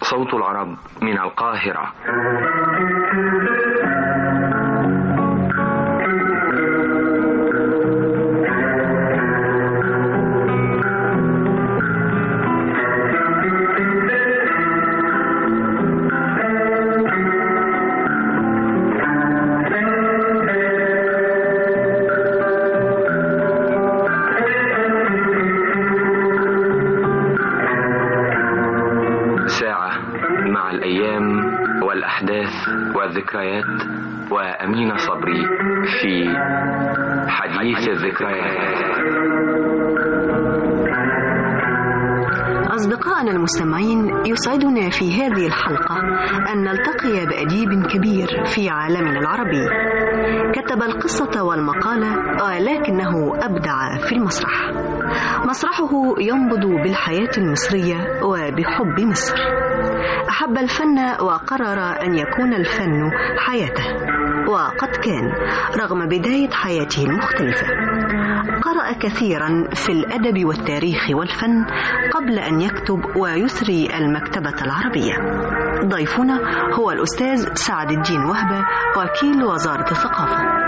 صوت العرب من القاهرة ساعة مع الأيام والأحداث والذكريات وأمين صبري في حديث الذكريات أصدقائنا المستمعين يسعدنا في هذه الحلقة أن نلتقي بأديب كبير في عالمنا العربي كتب القصة والمقالة ولكنه أبدع في المسرح مسرحه ينبض بالحياة المصرية وبحب مصر أحب الفن وقرر أن يكون الفن حياته وقد كان رغم بداية حياته المختلفة قرأ كثيرا في الأدب والتاريخ والفن قبل أن يكتب ويثري المكتبة العربية ضيفنا هو الأستاذ سعد الدين وهبة وكيل وزارة الثقافة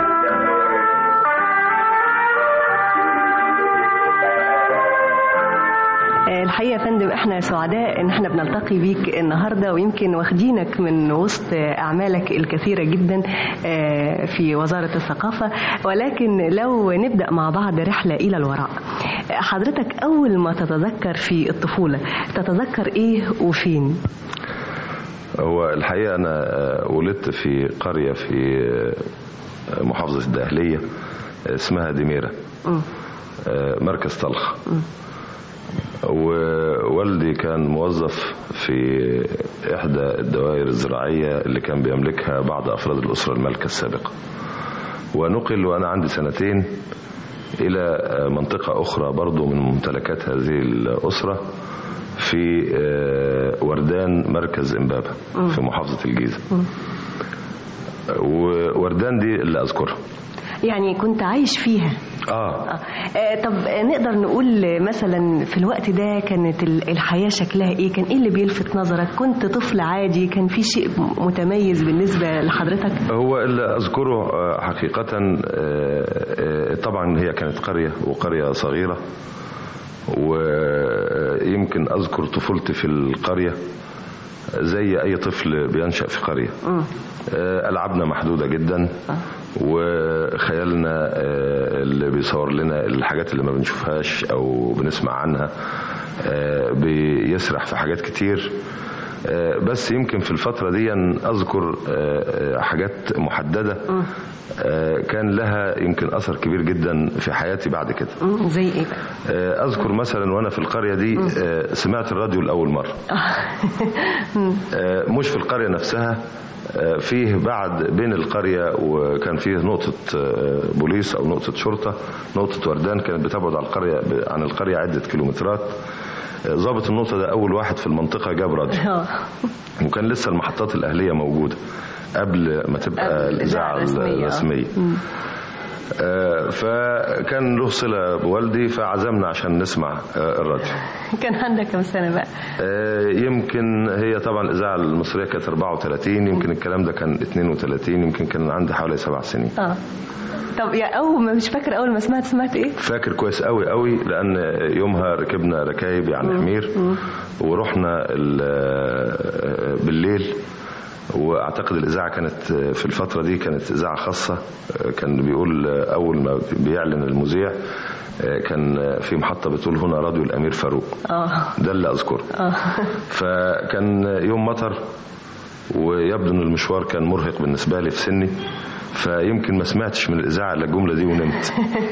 الحقيقة يا فندم احنا سعداء ان احنا بنلتقي بيك النهاردة ويمكن واخدينك من وسط اعمالك الكثيرة جدا في وزارة الثقافة ولكن لو نبدأ مع بعض رحلة الى الوراء حضرتك اول ما تتذكر في الطفولة تتذكر ايه وفين هو الحقيقة أنا ولدت في قرية في محافظة الدهلية اسمها دميرة مركز طلخ ووالدي كان موظف في إحدى الدوائر الزراعية اللي كان بيملكها بعض أفراد الأسرة المالكة السابقة ونقل وأنا عندي سنتين إلى منطقة أخرى برضو من ممتلكات هذه الأسرة في وردان مركز إمبابة في محافظة الجيزة ووردان دي اللي أذكرها يعني كنت عايش فيها آه. آه. طب نقدر نقول مثلا في الوقت ده كانت الحياة شكلها ايه كان ايه اللي بيلفت نظرك كنت طفل عادي كان في شيء متميز بالنسبة لحضرتك هو اللي أذكره حقيقة طبعا هي كانت قرية وقرية صغيرة ويمكن أذكر طفولتي في القرية زي أي طفل بينشأ في قرية ألعابنا محدودة جدا وخيالنا اللي بيصور لنا الحاجات اللي ما بنشوفهاش أو بنسمع عنها بيسرح في حاجات كتير بس يمكن في الفترة دي أذكر حاجات محددة كان لها يمكن أثر كبير جدا في حياتي بعد كده زي إيه أذكر مثلا وأنا في القرية دي سمعت الراديو لأول مرة مش في القرية نفسها فيه بعد بين القرية وكان فيه نقطة بوليس أو نقطة شرطة نقطة وردان كانت بتبعد عن القرية عن القرية عدة كيلومترات ضابط النقطة ده أول واحد في المنطقة جاب راديو وكان لسه المحطات الأهلية موجودة قبل ما تبقى الإذاعة الرسمية آه فكان له صلة بوالدي فعزمنا عشان نسمع آه الراديو كان عندك كم سنة بقى؟ آه يمكن هي طبعا الإذاعة المصرية كانت 34 يمكن الكلام ده كان 32 يمكن كان عندي حوالي سبع سنين اه طب يا أول ما مش فاكر أول ما سمعت سمعت إيه؟ فاكر كويس قوي قوي لأن يومها ركبنا ركايب يعني مم. حمير مم. ورحنا بالليل واعتقد الاذاعه كانت في الفتره دي كانت اذاعه خاصه كان بيقول اول ما بيعلن المذيع كان في محطه بتقول هنا راديو الامير فاروق اه ده اللي اذكره اه فكان يوم مطر ويبدو ان المشوار كان مرهق بالنسبه لي في سني فيمكن ما سمعتش من الاذاعه الا الجمله دي ونمت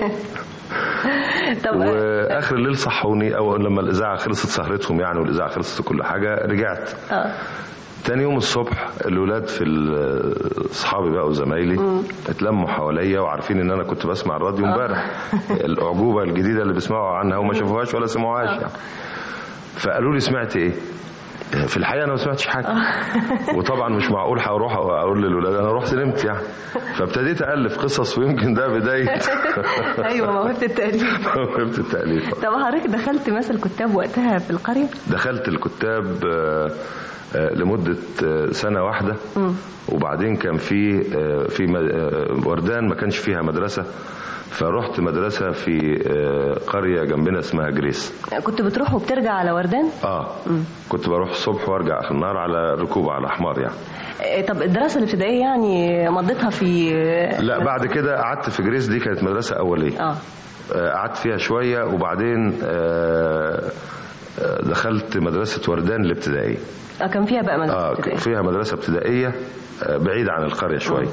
طب واخر الليل صحوني او لما الاذاعه خلصت سهرتهم يعني والاذاعه خلصت كل حاجه رجعت اه تاني يوم الصبح الولاد في اصحابي بقى وزمايلي اتلموا حواليا وعارفين ان انا كنت بسمع الراديو امبارح الاعجوبه الجديده اللي بيسمعوا عنها وما شافوهاش ولا سمعوهاش يعني فقالوا لي سمعت ايه في الحقيقه انا ما سمعتش حاجه وطبعا مش معقول هروح اقول للولاد انا رحت نمت يعني فابتديت الف قصص ويمكن ده بدايه ايوه موهبه التاليف موهبه التاليف طب حضرتك دخلت مثل كتاب وقتها في القريه دخلت الكتاب آه، لمدة آه، سنة واحدة وبعدين كان في آه، في م- آه، وردان ما كانش فيها مدرسة فرحت مدرسة في آه، قرية جنبنا اسمها جريس كنت بتروح وبترجع على وردان اه كنت بروح الصبح وارجع اخر النهار على ركوب على حمار يعني آه، طب الدراسة الابتدائية يعني مضيتها في لا بعد كده قعدت في جريس دي كانت مدرسة أولية اه آه، قعدت فيها شوية وبعدين آه، آه، دخلت مدرسة وردان الابتدائية آه، كان فيها بقى مدرسة اه ابتدائية فيها مدرسة ابتدائية آه، بعيدة عن القرية شوية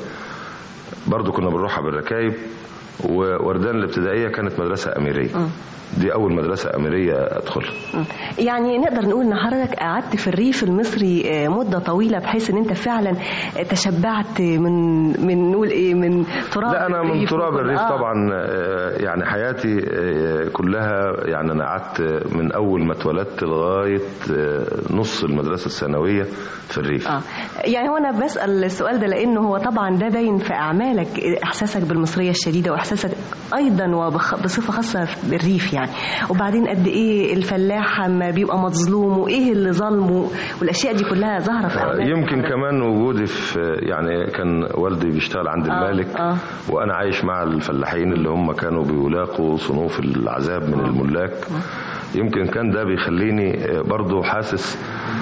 برضو كنا بنروحها بالركايب ووردان الابتدائية كانت مدرسة أميرية دي أول مدرسة أميرية أدخلها مم. يعني نقدر نقول ان حضرتك قعدت في الريف المصري آه، مده طويله بحيث ان انت فعلا آه، تشبعت من من نقول ايه من تراب لا انا من الريف تراب وكل- الريف آه. طبعا آه، يعني حياتي آه، كلها يعني انا قعدت من اول ما اتولدت لغايه آه، نص المدرسه الثانويه في الريف اه يعني هو انا بسال السؤال ده لانه هو طبعا ده باين في اعمالك احساسك بالمصريه الشديده واحساسك ايضا وبصفه خاصه بالريف يعني وبعدين قد ايه الفلاح اما بيبقى مظلوم وايه اللي ظلمه والاشياء دي كلها ظاهره في اعمالك يمكن كمان وجودي في يعني كان والدي بيشتغل عند آه، المالك آه. وانا عايش مع الفلاحين اللي هم كانوا بيلاقوا صنوف العذاب من الملاك يمكن كان ده بيخليني آه، برضو حاسس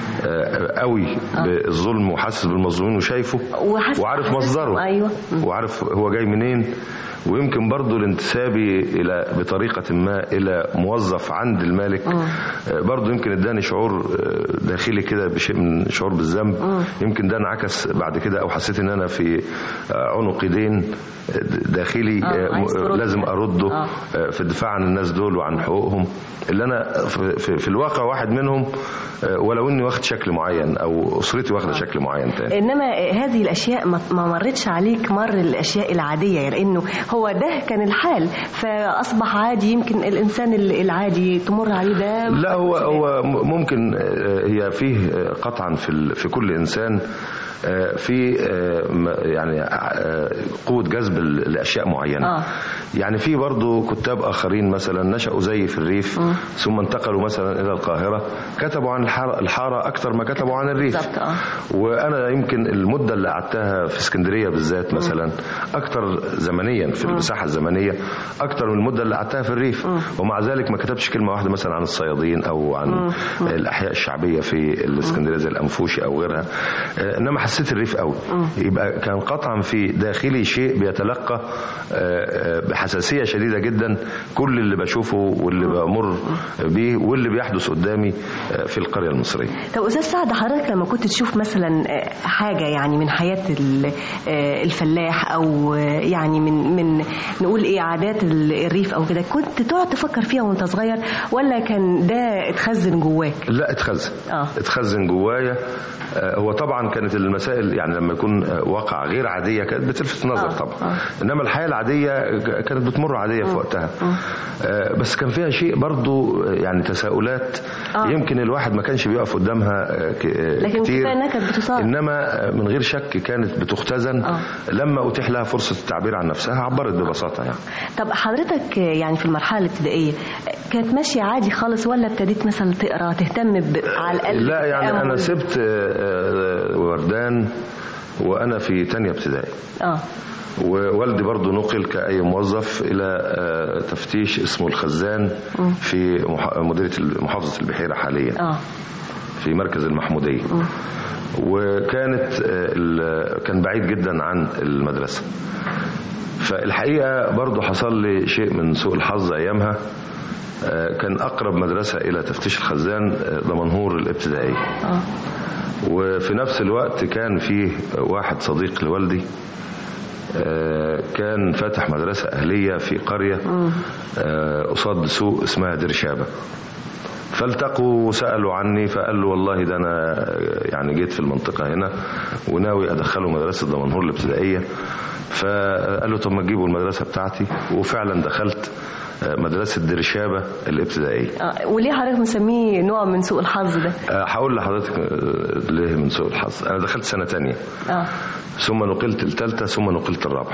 آه، قوي بالظلم وحاسس بالمظلومين وشايفه وحاسس وعارف بإحساسهم، مصدره أيوة. وعارف هو جاي منين ويمكن برضو الانتسابي الى بطريقه ما الى موظف عند المالك آه، برضو يمكن اداني شعور آه، داخلي كده بشيء من شعور بالذنب يمكن ده انعكس بعد كده او حسيت ان انا في آه، عنقي دين آه، داخلي آه، آه، عايز م- ترد. لازم ارده آه. آه، في الدفاع عن الناس دول وعن حقوقهم اللي انا في, في, في الواقع واحد منهم آه، ولو اني واخد شكل معين او اسرتي واخده شكل معين تاني انما هذه الاشياء ما ما مرتش عليك مر الاشياء العاديه يعني لانه هو ده كان الحال فاصبح عادي يمكن الانسان العادي تمر عليه ده لا هو هو م- ممكن آه، هي فيه آه، قطعا في ال- في كل انسان آه، في آه، م- يعني آه، قوه جذب ل- لاشياء معينه آه. يعني في برضو كتاب اخرين مثلا نشأوا زي في الريف ثم انتقلوا مثلا الى القاهره كتبوا عن الحاره الحاره اكثر ما كتبوا عن الريف بالظبط، آه. وانا يمكن المده اللي قعدتها في اسكندريه بالذات مثلا اكتر زمنيا في المساحه الزمنيه اكتر من المده اللي قعدتها في الريف ومع ذلك ما كتبتش كلمه واحده مثلا عن الصيادين او عن الاحياء الشعبيه في الاسكندريه زي الانفوشي او غيرها آه، انما حسيت الريف قوي يبقى كان قطعا في داخلي شيء بيتلقى آه، آه، بحساسيه شديده جدا كل اللي بشوفه واللي بمر بيه واللي بيحدث قدامي آه، في القريه المصريه طب استاذ سعد حضرتك لما كنت تشوف مثلا آه، حاجه يعني من حياه ال- آه، الفلاح او آه، يعني من من نقول ايه عادات ال- الريف او كده كنت تقعد تفكر فيها وانت صغير ولا كان ده اتخزن جواك لا اتخزن آه. اتخزن جوايا آه، هو طبعا كانت المسائل يعني لما يكون آه، واقع غير عاديه كانت بتلفت نظر آه، طبعا آه. انما الحياه العاديه ك- كانت بتمر عاديه في وقتها آه، بس كان فيها شيء برضو آه، يعني تساؤلات آه. يمكن الواحد ما كانش بيقف قدامها آه، ك- آه، لكن كتير كفاية إنها كانت بتثار. انما آه، من غير شك كانت بتختزن آه. لما اتيح لها فرصه التعبير عن نفسها عبرت ببساطه يعني طب حضرتك آه، يعني في المرحله الابتدائيه آه، كانت ماشيه عادي خالص ولا ابتديت مثلا تقرا تهتم ب- على الاقل لا يعني انا بالتأمل؟ سبت آه، آه، وردان وانا في تانية ابتدائي اه ووالدي برضو نقل كأي موظف إلى آه، تفتيش اسمه الخزان في مح- مديرية محافظة البحيرة حاليا اه في مركز المحمودية وكانت آه، ال- كان بعيد جدا عن المدرسة فالحقيقة برضو حصل لي شيء من سوء الحظ أيامها آه، كان أقرب مدرسة إلى تفتيش الخزان آه، دمنهور الابتدائية اه وفي نفس الوقت كان فيه واحد صديق لوالدي آه، كان فاتح مدرسة أهلية في قرية آه، قصاد سوق اسمها درشابة فالتقوا وسألوا عني فقال له والله ده أنا آه، يعني جيت في المنطقة هنا وناوي أدخله مدرسة دمنهور الابتدائية فقال له طب ما تجيبوا المدرسة بتاعتي وفعلا دخلت آه، مدرسة درشابة الابتدائية آه، وليه حضرتك مسميه نوع من سوء الحظ ده؟ آه، هقول لحضرتك آه، ليه من سوء الحظ أنا دخلت سنة تانية اه ثم نقلت الثالثة ثم نقلت الرابعة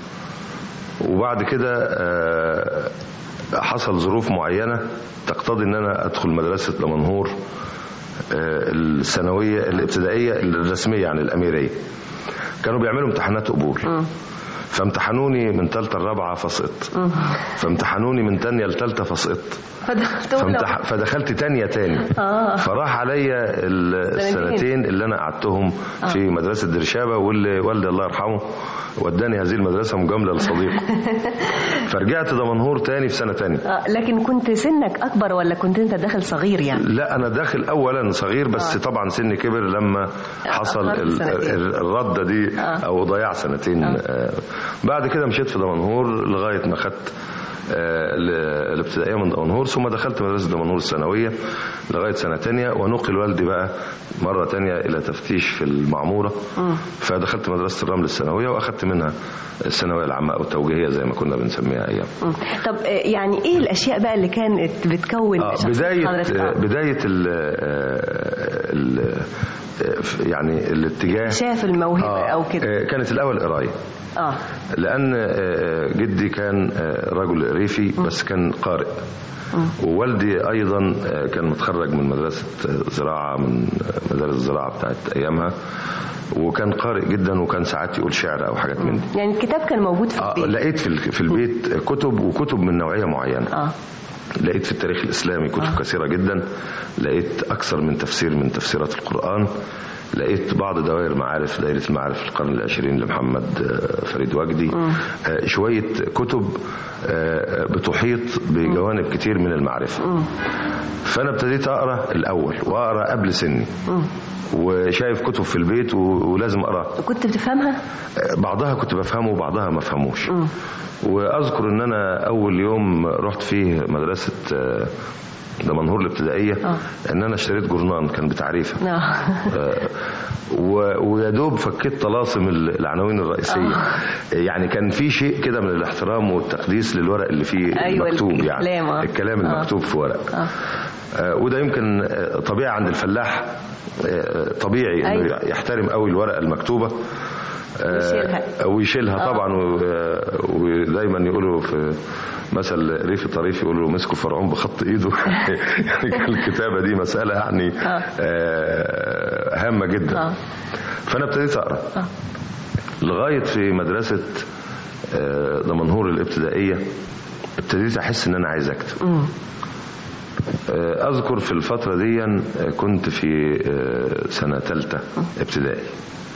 وبعد كده آه، حصل ظروف معينة تقتضي ان انا ادخل مدرسة دمنهور آه، الثانويه الابتدائيه الرسميه يعني الاميريه كانوا بيعملوا امتحانات قبول فامتحنوني من ثالثه لرابعه فسقطت فامتحنوني من ثانيه لثالثه فسقطت فدخلت فامتح... فدخلت تانية تاني آه. فراح عليا ال- السنتين اللي انا قعدتهم في مدرسه درشابه واللي والدي الله يرحمه وداني هذه المدرسه مجامله لصديق فرجعت دمنهور تاني في سنه تانية آه، لكن كنت سنك اكبر ولا كنت انت داخل صغير يعني لا انا داخل اولا صغير بس آه. طبعا سني كبر لما حصل أخرت ال- سنتين. ال- الرده دي آه. او ضياع سنتين آه. بعد كده مشيت في دمنهور لغايه ما خدت آه، ال- الابتدائيه من دمنهور ثم دخلت مدرسه دمنهور الثانويه لغايه سنه تانية ونقل والدي بقى مره تانية الى تفتيش في المعموره فدخلت مدرسه الرمل الثانويه واخدت منها الثانويه العامه او التوجيهيه زي ما كنا بنسميها ايام مم. طب آه، يعني ايه الاشياء بقى اللي كانت بتكون آه، شخصية بداية حضرتك؟ آه، آه. بداية ال ال آه، يعني الاتجاه شاف الموهبة أو كده. آه، كانت الأول قراية اه لأن آه، جدي كان آه، رجل ريفي بس كان قارئ ووالدي أيضا آه، كان متخرج من مدرسة آه، زراعة من آه، مدارس الزراعة بتاعت أيامها وكان قارئ جدا وكان ساعات يقول شعر أو حاجات من دي يعني الكتاب كان موجود في آه، البيت لقيت في ال- في البيت كتب وكتب من نوعية معينة اه لقيت في التاريخ الإسلامي كتب كثيرة جدا لقيت أكثر من تفسير من تفسيرات القرآن لقيت بعض دوائر معارف دائرة المعارف القرن العشرين لمحمد آه، فريد وجدي آه، شوية كتب آه، بتحيط بجوانب كتير من المعرفة فأنا ابتديت أقرأ الأول وأقرأ قبل سني وشايف كتب في البيت و- ولازم أقرأ كنت بتفهمها؟ بعضها كنت بفهمه وبعضها ما فهموش واذكر ان انا اول يوم رحت فيه مدرسه آه، دمنهور الابتدائيه آه. ان انا اشتريت جورنان كان بتعريفه اه آه، و- ويا دوب فكيت طلاسم ال- العناوين الرئيسيه يعني كان في شيء كده من الاحترام والتقديس للورق اللي فيه أيوة، المكتوب الكلام، يعني آه. الكلام آه. المكتوب في ورق آه. آه، وده يمكن آه، طبيعي عند الفلاح آه، طبيعي انه أيوة. يحترم قوي الورقه المكتوبه آه، ويشيلها. ويشيلها آه. طبعا و- ودايما يقولوا في مثل ريف الطريف يقولوا مسكوا فرعون بخط ايده يعني كان الكتابه دي مساله يعني آه. آه، هامه جدا آه. فانا ابتديت اقرا آه. لغايه في مدرسه آه، دمنهور الابتدائيه ابتديت احس ان انا عايز اكتب مم. آه، اذكر في الفتره دي آه، كنت في آه، سنه ثالثه ابتدائي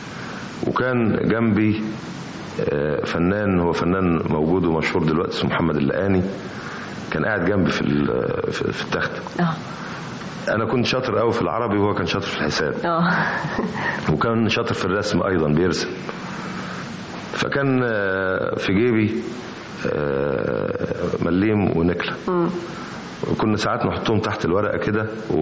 وكان جنبي آه، فنان هو فنان موجود ومشهور دلوقتي اسمه محمد اللقاني كان قاعد جنبي في ال- في في التخت اه انا كنت شاطر قوي في العربي وهو كان شاطر في الحساب اه وكان شاطر في الرسم ايضا بيرسم فكان آه، في جيبي آه، مليم ونكله وكنا ساعات نحطهم تحت الورقه كده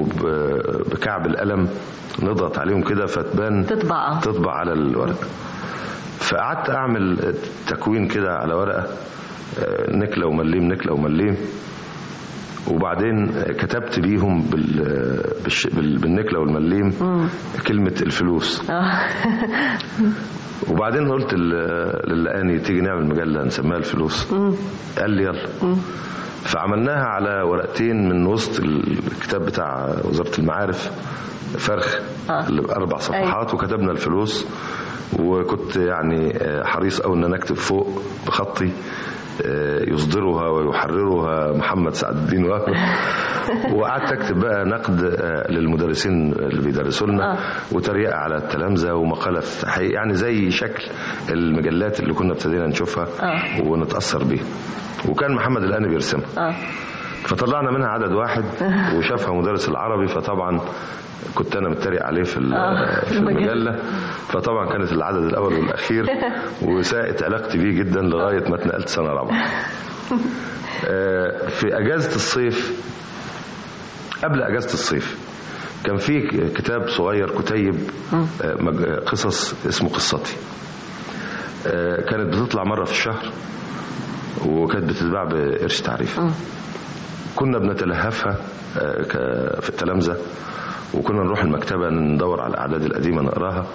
وبكعب القلم نضغط عليهم كده فتبان تطبع آه. تطبع على الورقه فقعدت اعمل تكوين كده على ورقه آه، نكله ومليم نكله ومليم وبعدين كتبت بيهم بال... بالش... بال... بالنكله والمليم كلمه الفلوس اه وبعدين قلت لل- للقاني تيجي نعمل مجله نسميها الفلوس قال لي يلا فعملناها على ورقتين من وسط الكتاب بتاع وزاره المعارف فرخ آه. اللي باربع صفحات وكتبنا الفلوس وكنت يعني آه، حريص قوي ان انا اكتب فوق بخطي آه، يصدرها ويحررها محمد سعد الدين وهب وقعدت اكتب بقى نقد آه، للمدرسين اللي بيدرسوا لنا آه. وتريقه على التلامذه ومقاله تحقيق يعني زي شكل المجلات اللي كنا ابتدينا نشوفها آه. ونتاثر بيها وكان محمد الآن بيرسمها اه فطلعنا منها عدد واحد وشافها مدرس العربي فطبعا كنت انا متريق عليه في ال- آه، في المجله فطبعا كانت العدد الاول والاخير وساءت علاقتي بيه جدا لغايه ما اتنقلت سنه رابعه آه، في اجازه الصيف قبل اجازه الصيف كان في ك- كتاب صغير كتيب آه، مج- آه، قصص اسمه قصتي آه، كانت بتطلع مره في الشهر وكانت بتتباع بقرش تعريف كنا بنتلهفها آه، ك- في التلامذة وكنا نروح المكتبة ندور على الأعداد القديمة نقراها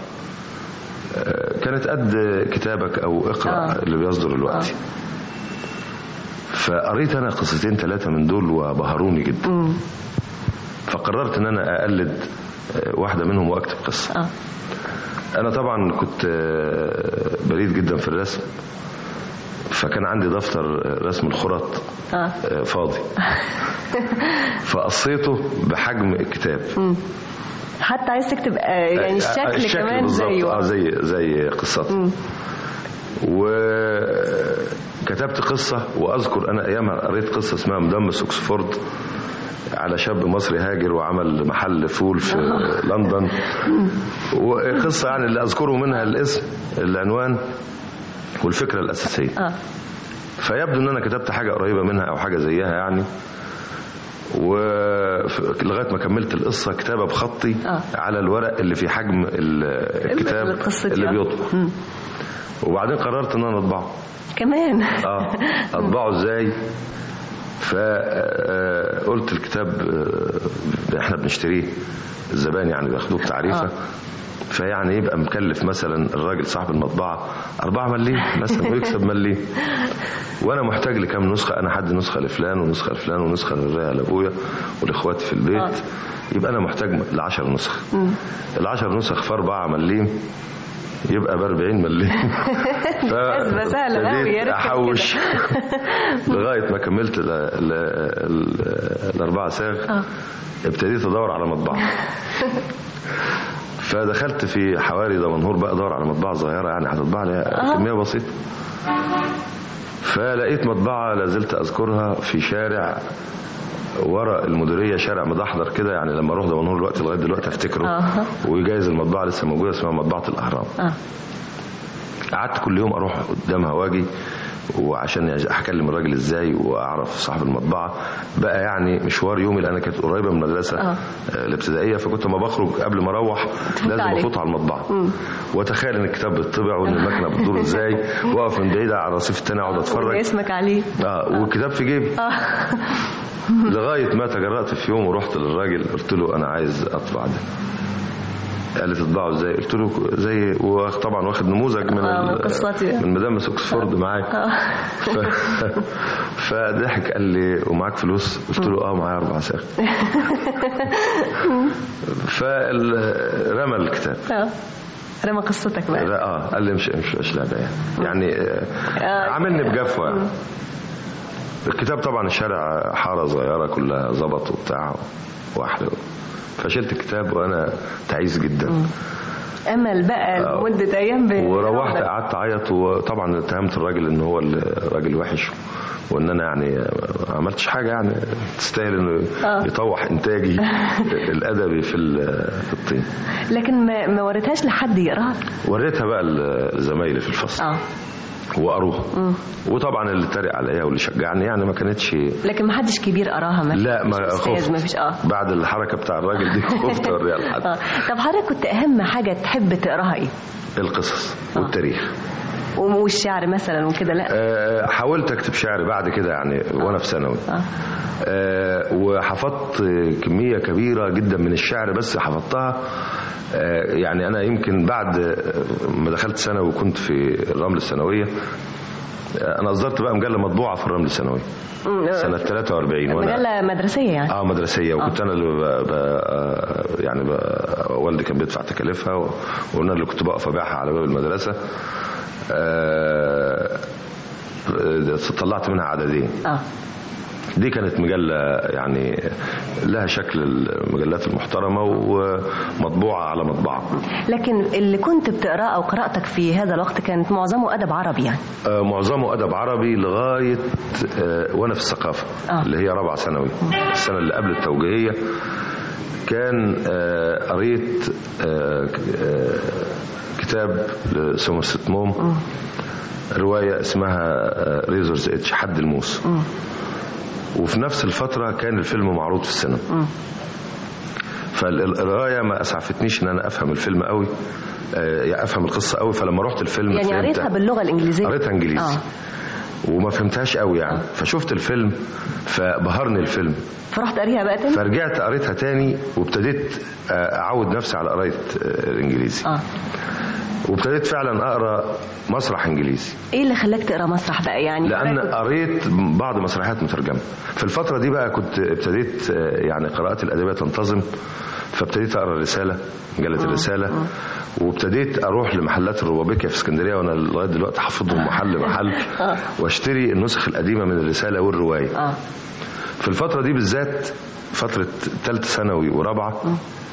آه، كانت قد كتابك أو اقرأ آه. اللي بيصدر دلوقتي فقريت أنا قصتين ثلاثة من دول وبهروني جدا فقررت ان انا اقلد آه، واحده منهم واكتب قصه اه انا طبعا كنت آه، بليد جدا في الرسم فكان عندي دفتر آه، رسم الخرط اه آه، فاضي فقصيته بحجم الكتاب حتى عايز تكتب آه، يعني الشكل, كمان بالظبط، زيه اه زي زي قصتي وكتبت قصة وأذكر أنا أيامها قريت قصة اسمها مدمس أكسفورد على شاب مصري هاجر وعمل محل فول في لندن وقصة يعني اللي أذكره منها الاسم العنوان والفكرة الأساسية اه فيبدو ان انا كتبت حاجه قريبه منها او حاجه زيها يعني ولغايه ما كملت القصه كتابه بخطي آه. على الورق اللي في حجم ال- الكتاب القصة دي، اللي آه. بيطبع وبعدين قررت ان انا اطبعه كمان اه اطبعه ازاي فقلت الكتاب آه، احنا بنشتريه الزبائن يعني بياخدوه بتعريفه آه. فيعني يبقى مكلف مثلا الراجل صاحب المطبعه 4 مليم مثلا ويكسب مليم وانا محتاج لكام نسخه انا حد نسخه لفلان ونسخه لفلان ونسخه للريا لابويا ولاخواتي في البيت آه. يبقى انا محتاج ل 10 نسخ ال 10 نسخ في 4 مليم يبقى ب 40 مليم حسبة سهلة أوي، يا فابتديت ريت احوش لغايه ما كملت ال- ال- ال- الاربعه صاغ آه. ابتديت ادور على مطبعه فدخلت في حواري دمنهور بقى ادور على مطبعه صغيره يعني هتطبع لي كميه بسيطه فلقيت مطبعه لازلت اذكرها في شارع ورا المديريه شارع مدحضر كده يعني لما اروح دمنهور دلوقتي لغايه دلوقتي افتكره آه. وجايز المطبعه لسه موجوده اسمها مطبعه الاهرام اه قعدت كل يوم اروح قدامها واجي وعشان اكلم الراجل ازاي واعرف صاحب المطبعه بقى يعني مشوار يومي لان كانت قريبه من المدرسه آه. آه، الابتدائيه فكنت ما بخرج قبل ما اروح لازم عليه. افوت على المطبعه واتخيل ان الكتاب بيطبع وان المكنه بتدور ازاي واقف من بعيد على الرصيف التاني اقعد اتفرج اسمك عليه اه والكتاب في جيبي لغايه ما تجرأت في يوم ورحت للراجل قلت له انا عايز اطبع ده قال لي تطبعه ازاي قلت له زي وطبعا واخد نموذج من آه، من ال- قصتي. من مدام اوكسفورد معايا ف... فضحك قال لي ومعاك فلوس قلت له اه معايا اربع ساغ فرمى الكتاب اه رمى قصتك بقى لا اه قال لي مش مش مش لعبه يعني يعني آه، آه. عاملني بجفوه يعني الكتاب طبعا الشارع حاره صغيره كلها ظبط وبتاع واحده فشلت الكتاب وانا تعيس جدا امل بقى لمده ايام ب- وروحت بنقعد. قعدت اعيط وطبعا اتهمت الراجل ان هو الراجل وحش وان انا يعني ما عملتش حاجه يعني تستاهل انه آه. يطوح انتاجي الادبي في ال- في الطين لكن ما, ما وريتهاش لحد يقراها وريتها بقى لزمايلي في الفصل اه وقروها وطبعا اللي اتريق عليا واللي شجعني يعني ما كانتش لكن ما حدش كبير قراها ما لا مش ما أستاذ، خفت ما فيش اه بعد الحركه بتاع الراجل دي خفت اوريها لحد اه طب حضرتك كنت اهم حاجه تحب تقراها ايه القصص والتاريخ والشعر مثلا وكده لا آه، حاولت اكتب شعر بعد كده يعني وانا في ثانوي آه. آه، وحفظت كميه كبيره جدا من الشعر بس حفظتها آه، يعني انا يمكن بعد آه، ما دخلت ثانوي وكنت في الرمل الثانويه آه، انا اصدرت بقى مجله مطبوعه في الرمل الثانوي مم. سنه 43 وانا مجله مدرسيه يعني اه مدرسيه وكنت انا اللي ب... ب... آه، يعني ب... والدي كان بيدفع تكاليفها و... وانا اللي كنت بقف ابيعها على باب المدرسه آه... آه، طلعت منها عددين اه دي كانت مجلة يعني لها شكل المجلات المحترمة ومطبوعة على مطبعة لكن اللي كنت بتقراه او قراءتك في هذا الوقت كانت معظمه ادب عربي يعني آه، معظمه أدب عربي لغاية آه، وأنا في الثقافة آه. اللي هي رابعة ثانوي السنة اللي قبل التوجيهية كان آه، قريت آه، ك- آه، كتاب لسومرست موم رواية اسمها ريزورز اتش حد الموس وفي نفس الفترة كان الفيلم معروض في السينما فالقرايه ما اسعفتنيش ان انا افهم الفيلم قوي آه، يعني افهم القصه قوي فلما رحت الفيلم يعني فهمتها. قريتها باللغه الانجليزيه قريتها انجليزي اه وما فهمتهاش قوي يعني فشفت الفيلم فبهرني الفيلم فرحت قاريها بقى تاني فرجعت قريتها تاني وابتديت آه، اعود نفسي على قرايه آه، الانجليزي اه وابتديت فعلا اقرا مسرح انجليزي ايه اللي خلاك تقرا مسرح بقى يعني لان حضرتك- قريت بعض مسرحيات مترجمه في الفتره دي بقى كنت ابتديت آه، يعني قراءتي الادبيه تنتظم فابتديت اقرا الرساله مجله الرساله وابتديت اروح لمحلات الروبابيكيا في اسكندريه وانا لغايه دلوقتي حافظهم محل محل واشتري النسخ القديمه من الرساله والروايه اه في الفتره دي بالذات فتره ثالثه ثانوي ورابعه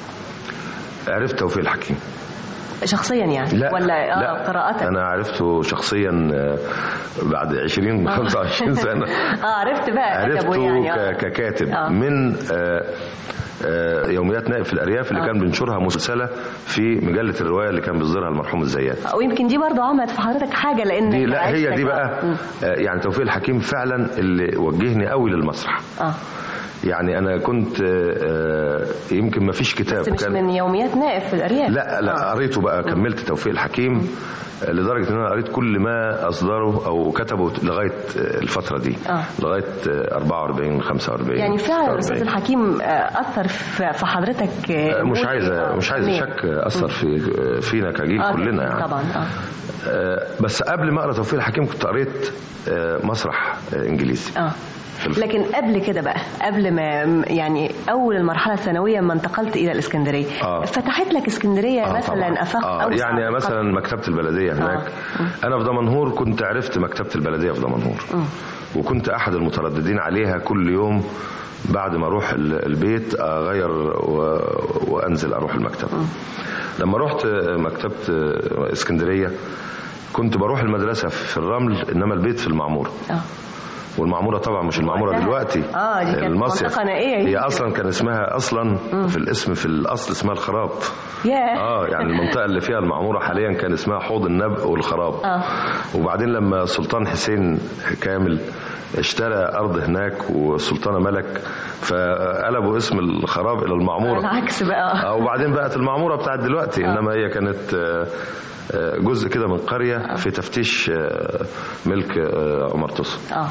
عرفت توفيق الحكيم شخصيا يعني لا ولا اه لا قراءتك انا عرفته شخصيا آه، بعد 20 25 سنه اه عرفت بقى أدبه عرفته يعني آه. ك- ككاتب آه. من آه، آه، يوميات نائب في الارياف اللي آه. كان بينشرها مسلسله في مجله الروايه اللي كان بيصدرها المرحوم الزيات ويمكن دي برضه عملت في حضرتك حاجه لان دي لا هي عشتك دي آه. بقى مم. آه، يعني توفيق الحكيم فعلا اللي وجهني قوي للمسرح اه يعني انا كنت آه، آه، يمكن ما فيش كتاب بس مش من يوميات نائب في الارياف لا لا قريته بقى كملت توفيق الحكيم آه، لدرجه ان انا قريت كل ما اصدره او كتبه لغايه آه، الفتره دي آه. لغايه آه، 44 45 يعني فعلا 46. الاستاذ الحكيم آه، اثر في في حضرتك آه، مش نقول عايز إيه؟ مش عايز آه، شك اثر في فينا كجيل آه، كلنا يعني طبعا اه آه، بس قبل ما اقرا توفيق الحكيم كنت قريت آه، مسرح آه، انجليزي اه لكن قبل كده بقى قبل ما يعني اول المرحله الثانويه ما انتقلت الى الاسكندريه آه. فتحت لك اسكندريه آه، مثلا طبعاً. افاق آه اوسع يعني مثلا مكتبه البلديه هناك انا في دمنهور كنت عرفت مكتبه البلديه في دمنهور وكنت احد المترددين عليها كل يوم بعد ما اروح ال- البيت اغير و... وانزل اروح المكتبه لما رحت مكتبه اسكندريه كنت بروح المدرسه في الرمل انما البيت في المعموره اه والمعموره طبعا مش المعموره وقتها. دلوقتي آه، دي كانت المصيف منطقة نائية هي يمكن. اصلا كان اسمها اصلا في الاسم في الاصل اسمها الخراب ياه اه يعني المنطقه اللي فيها المعموره حاليا كان اسمها حوض النبأ والخراب آه. وبعدين لما السلطان حسين كامل اشترى ارض هناك والسلطانه ملك فقلبوا اسم الخراب الى المعموره العكس بقى آه، وبعدين بقت المعموره بتاعت دلوقتي انما هي كانت آه، آه، جزء كده من قريه في تفتيش آه، ملك آه، عمر تصل اه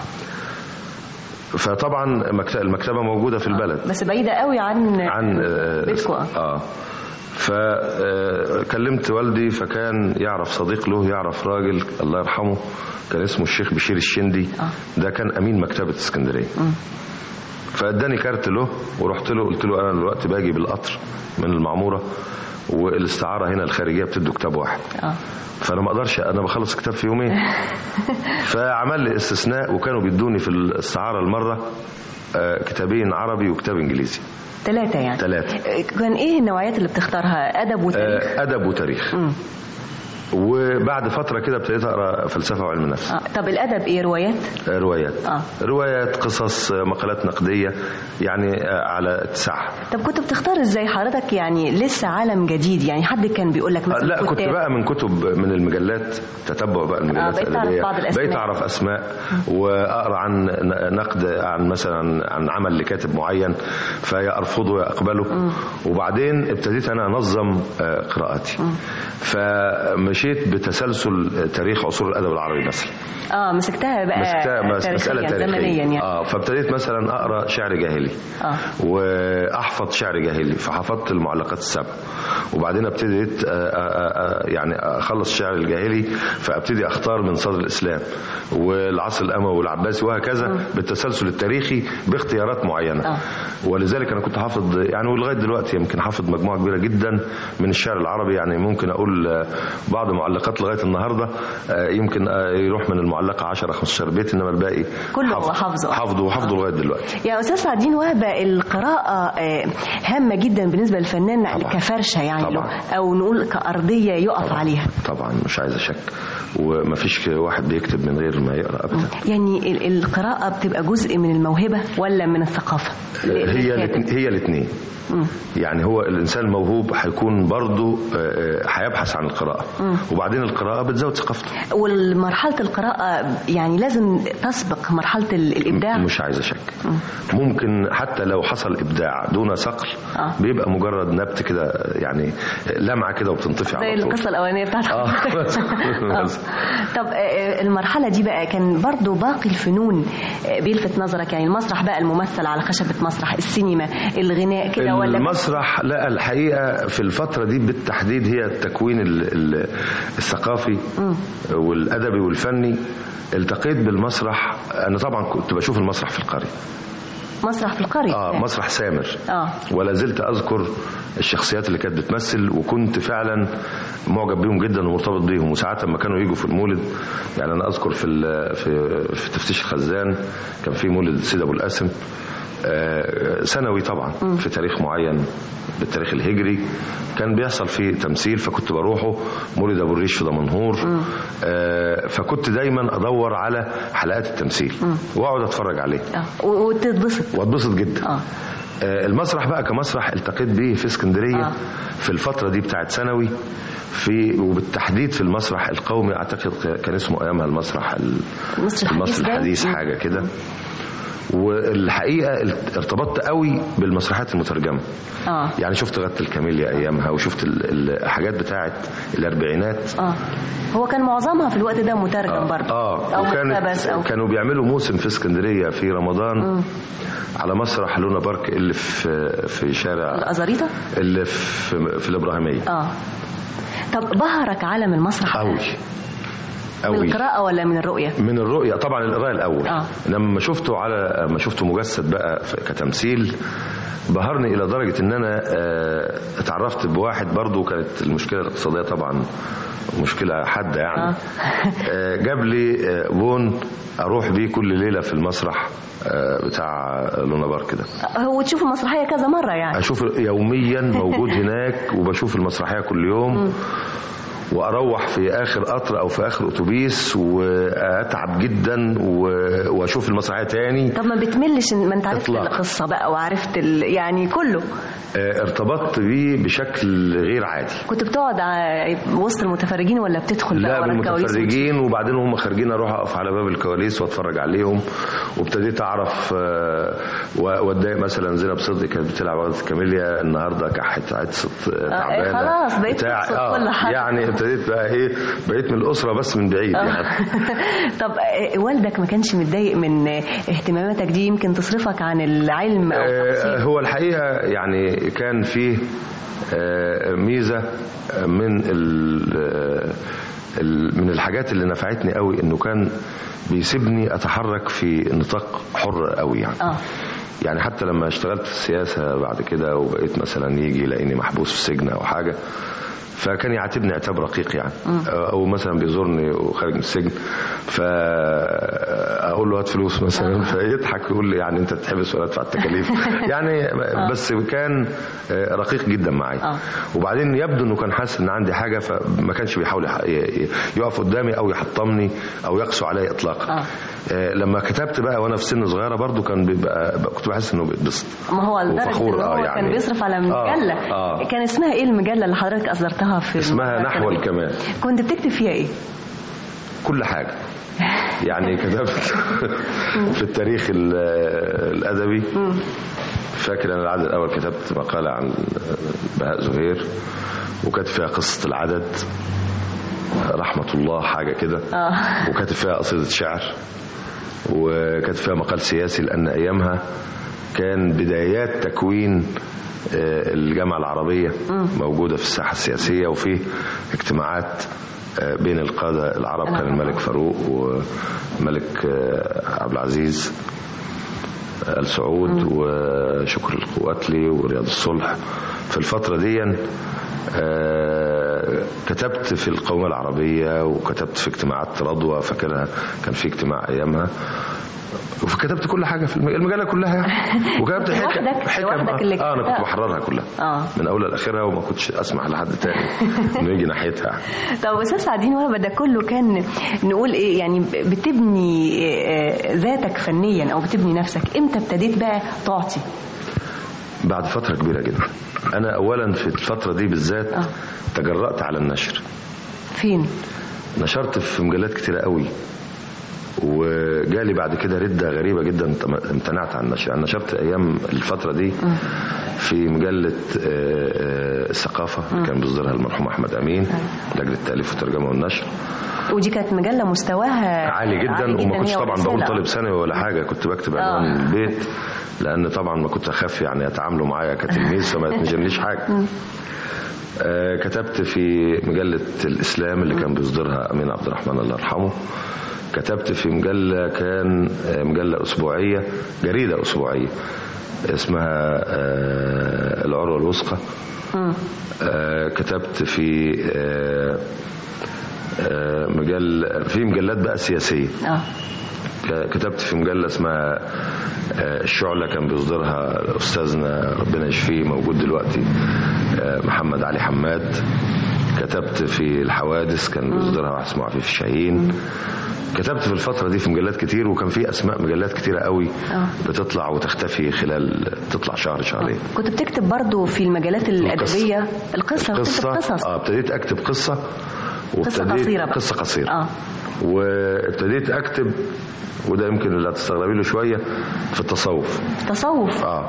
فطبعا مكت- المكتبه موجوده في البلد بس بعيده قوي عن عن آه، بيتكو آه. اه فكلمت والدي فكان يعرف صديق له يعرف راجل الله يرحمه كان اسمه الشيخ بشير الشندي ده كان امين مكتبه اسكندريه فاداني كارت له ورحت له قلت له انا دلوقتي باجي بالقطر من المعموره والاستعاره هنا الخارجيه بتدوا كتاب واحد اه فانا ما اقدرش انا بخلص كتاب في يومين فعمل لي استثناء وكانوا بيدوني في الاستعاره المره آه، كتابين عربي وكتاب انجليزي ثلاثه يعني ثلاثة. آه، كان ايه النوعيات اللي بتختارها ادب وتاريخ آه، ادب وتاريخ مم. وبعد فتره كده ابتديت اقرا فلسفه وعلم النفس آه. طب الادب ايه روايات آه، روايات آه. روايات قصص آه، مقالات نقديه يعني آه، على اتساع طب كنت بتختار ازاي حضرتك يعني لسه عالم جديد يعني حد كان بيقول لك آه، مثلا لا كنت كتاب. بقى من كتب من المجلات تتبع بقى المجلات بقيت تعرف الادبيه بعض الأسماء. بقيت اعرف اسماء واقرا عن ن- نقد عن مثلا عن عمل لكاتب معين فيا ارفضه يا اقبله وبعدين ابتديت انا انظم آه، قراءاتي فمشيت بتسلسل تاريخ عصور الادب العربي مثلا اه مسكتها بقى مسكتها مس- مساله تاريخيا زمنيا تاريخيه يعني اه فابتديت مثلا اقرا شعر جاهلي اه واحفظ شعر جاهلي فحفظت المعلقات السبع وبعدين ابتديت آه، آه، آه، يعني اخلص الشعر الجاهلي فابتدي اختار من صدر الاسلام والعصر الاموي والعباسي وهكذا بالتسلسل التاريخي باختيارات معينه آه. ولذلك انا كنت حافظ يعني ولغايه دلوقتي يمكن حافظ مجموعه كبيره جدا من الشعر العربي يعني ممكن اقول آه، بعض المعلقات لغايه النهارده آه، يمكن آه، يروح من المعلقه 10 15 بيت انما الباقي كله حافظ- هو حافظه. حافظه وحافظه لغايه دلوقتي يا استاذ سعدين وهبه القراءه آه، هامه جدا بالنسبه للفنان طبعاً. كفرشه يعني له طبعاً. او نقول كارضيه يقف عليها طبعا مش عايز شك ومفيش واحد بيكتب من غير ما يقرا ابدا يعني ال- القراءه بتبقى جزء من الموهبه ولا من الثقافه هي الاتنين- هي الاثنين يعني هو الانسان الموهوب هيكون برضه آه، آه، هيبحث عن القراءه وبعدين القراءه بتزود ثقافته ومرحله القراءه يعني لازم تسبق مرحله ال- الابداع مش عايز شك ممكن حتى لو حصل ابداع دون صقل آه. بيبقى مجرد نبت كده يعني يعني لمعه كده وبتنطفي زي على طول القصه الاولانيه بتاعت آه. حضرتك. آه. بس. طب آه، المرحله دي بقى كان برضو باقي الفنون آه، بيلفت نظرك يعني المسرح بقى الممثل على خشبه مسرح السينما الغناء كده ولا المسرح لا الحقيقه في الفتره دي بالتحديد هي التكوين ال- ال- الثقافي والادبي والفني التقيت بالمسرح انا طبعا كنت بشوف المسرح في القريه مسرح في القريه اه مسرح سامر اه ولا زلت اذكر الشخصيات اللي كانت بتمثل وكنت فعلا معجب بيهم جدا ومرتبط بيهم وساعات لما كانوا يجوا في المولد يعني انا اذكر في ال- في في تفتيش الخزان كان في مولد السيد ابو القاسم آه، سنوي طبعا في تاريخ معين بالتاريخ الهجري كان بيحصل فيه تمثيل فكنت بروحه مولد ابو الريش في دمنهور آه، فكنت دايما ادور على حلقات التمثيل واقعد اتفرج عليه اه و- وتتبسط واتبسط جدا اه آه، المسرح بقى كمسرح التقيت بيه في اسكندريه آه. في الفتره دي بتاعت ثانوي في وبالتحديد في المسرح القومي اعتقد كان اسمه ايامها المسرح ال- المسرح الحديث المسرح ده؟ الحديث مم. حاجه كده والحقيقه ارتبطت قوي بالمسرحيات المترجمه اه يعني شفت غدة الكاميليا ايامها وشفت ال- الحاجات بتاعت الاربعينات اه هو كان معظمها في الوقت ده مترجم برضه اه او وكانت مقتبس او كانوا بيعملوا موسم في اسكندريه في رمضان على مسرح لونا بارك اللي في في شارع الازاريطه اللي في في الابراهيميه اه طب بهرك عالم المسرح قوي من قوي القراءه ولا من الرؤيه من الرؤية طبعا القراءة الأول آه. لما شفته على ما شفته مجسد بقى في- كتمثيل بهرني إلى درجة إن أنا آه، اتعرفت بواحد برضو كانت المشكلة الاقتصادية طبعا مشكلة حادة يعني آه. آه، جاب لي آه، بون أروح بيه كل ليلة في المسرح آه، بتاع لونا بارك ده هو تشوف المسرحيه كذا مره يعني اشوف يوميا موجود هناك وبشوف المسرحيه كل يوم واروح في اخر قطر او في اخر اتوبيس واتعب جدا و- واشوف المسرحيه تاني طب ما بتملش إن- ما انت عرفت إطلاقاً. القصه بقى وعرفت ال... يعني كله آه، ارتبطت بيه بشكل غير عادي كنت بتقعد ع- وسط المتفرجين ولا بتدخل بقى لا ورا الكواليس بالمتفرجين وبعدين هم خارجين اروح اقف على باب الكواليس واتفرج عليهم وابتديت اعرف آه، و- واتضايق مثلا زينب صدقي كانت بتلعب وقت كاميليا النهارده كحت عدست آه، تعبانه خلاص بقيت بتاع تقصد آه كل حاجة. يعني ابتديت بقى ايه بقيت من الاسره بس من بعيد يعني طب آه، والدك ما كانش متضايق من آه، اهتماماتك دي يمكن تصرفك عن العلم او آه، التحصيل هو الحقيقه يعني كان فيه آه، ميزه من ال- آه، ال- من الحاجات اللي نفعتني قوي انه كان بيسيبني اتحرك في نطاق حر قوي يعني اه يعني حتى لما اشتغلت في السياسه بعد كده وبقيت مثلا يجي يلاقيني محبوس في سجن او حاجه فكان يعاتبني عتاب رقيق يعني او مثلا بيزورني وخارج من السجن فاقول له هات فلوس مثلا فيضحك يقول لي يعني انت تتحبس ولا تدفع التكاليف يعني بس كان رقيق جدا معايا آه. وبعدين يبدو انه كان حاسس ان عندي حاجه فما كانش بيحاول يح- ي- يقف قدامي او يحطمني او يقسو عليا اطلاقا آه. آه، لما كتبت بقى وانا في سن صغيره برضو كان بيبقى كنت بحس انه بيتبسط ما هو لدرجه وفخور، ان هو آه، كان يعني. بيصرف على مجله آه، آه. كان اسمها ايه المجله اللي حضرتك اصدرتها في اسمها المجلة نحو الأكاديمية؟ الكمال. كنت بتكتب فيها ايه كل حاجه يعني كتبت في التاريخ ال- الادبي فاكر انا العدد الاول كتبت مقاله عن بهاء زهير وكاتب فيها قصه العدد رحمه الله حاجه كده اه وكاتب فيها قصيدة شعر وكاتب فيها مقال سياسي لأن أيامها كان بدايات تكوين آه، الجامعة العربية موجودة في الساحة السياسية وفيه اجتماعات آه، بين القادة العرب كان الملك فاروق وملك آه، عبد العزيز آل سعود وشكر القواتلي ورياض الصلح في الفترة دي آه، كتبت في القومية العربية وكتبت في اجتماعات رضوى فاكرها كان في اجتماع أيامها وكتبت كل حاجة في المج- المجلة كلها يعني وكتبت كنت حكم لوحدك؟ حكم لوحدك اللي اه انا كتبتها؟ كنت بحررها كلها آه. من اولها لاخرها وما كنتش اسمح لحد تاني انه يجي ناحيتها طب استاذ سعدين وهبه ده كله كان نقول ايه يعني بتبني آه، ذاتك فنيا او بتبني نفسك امتى ابتديت بقى تعطي بعد فترة كبيرة جدا انا اولا في الفترة دي بالذات آه. تجرأت على النشر فين نشرت في مجلات كتيرة قوي وجالي بعد كده ردة غريبة جدا امتنعت عن النشر يعني نشرت أيام الفترة دي في مجلة آه، آه، الثقافة اللي كان بيصدرها المرحوم أحمد أمين لجنة التأليف والترجمة والنشر ودي كانت مجله مستواها عالي جدا وما كنتش هي طبعا والرسالة. بقول طالب ثانوي ولا حاجه كنت بكتب عنوان آه. البيت لان طبعا ما كنت اخاف يعني يتعاملوا معايا كتلميذ فما يتنجمليش حاجه آه كتبت في مجله الاسلام اللي كان بيصدرها امين عبد الرحمن الله يرحمه كتبت في مجله كان آه، مجله اسبوعيه جريده اسبوعيه اسمها آه العروه الوثقى آه كتبت في آه آه، مجل في مجلات بقى سياسيه اه كتبت في مجلة اسمها آه، الشعلة كان بيصدرها أستاذنا ربنا يشفيه موجود دلوقتي آه، محمد علي حماد كتبت في الحوادث كان بيصدرها واحد اسمه عفيف شاهين كتبت في الفترة دي في مجلات كتير وكان في أسماء مجلات كتيرة قوي آه. بتطلع وتختفي خلال تطلع شهر شهرين كنت بتكتب برضو في المجالات الادبيه القصه بتكتب قصص اه ابتديت اكتب قصه قصة وابتديت- قصيرة بقى. قصه قصيره آه. وابتديت اكتب وده يمكن اللي هتستغربي له شويه في التصوف تصوف آه.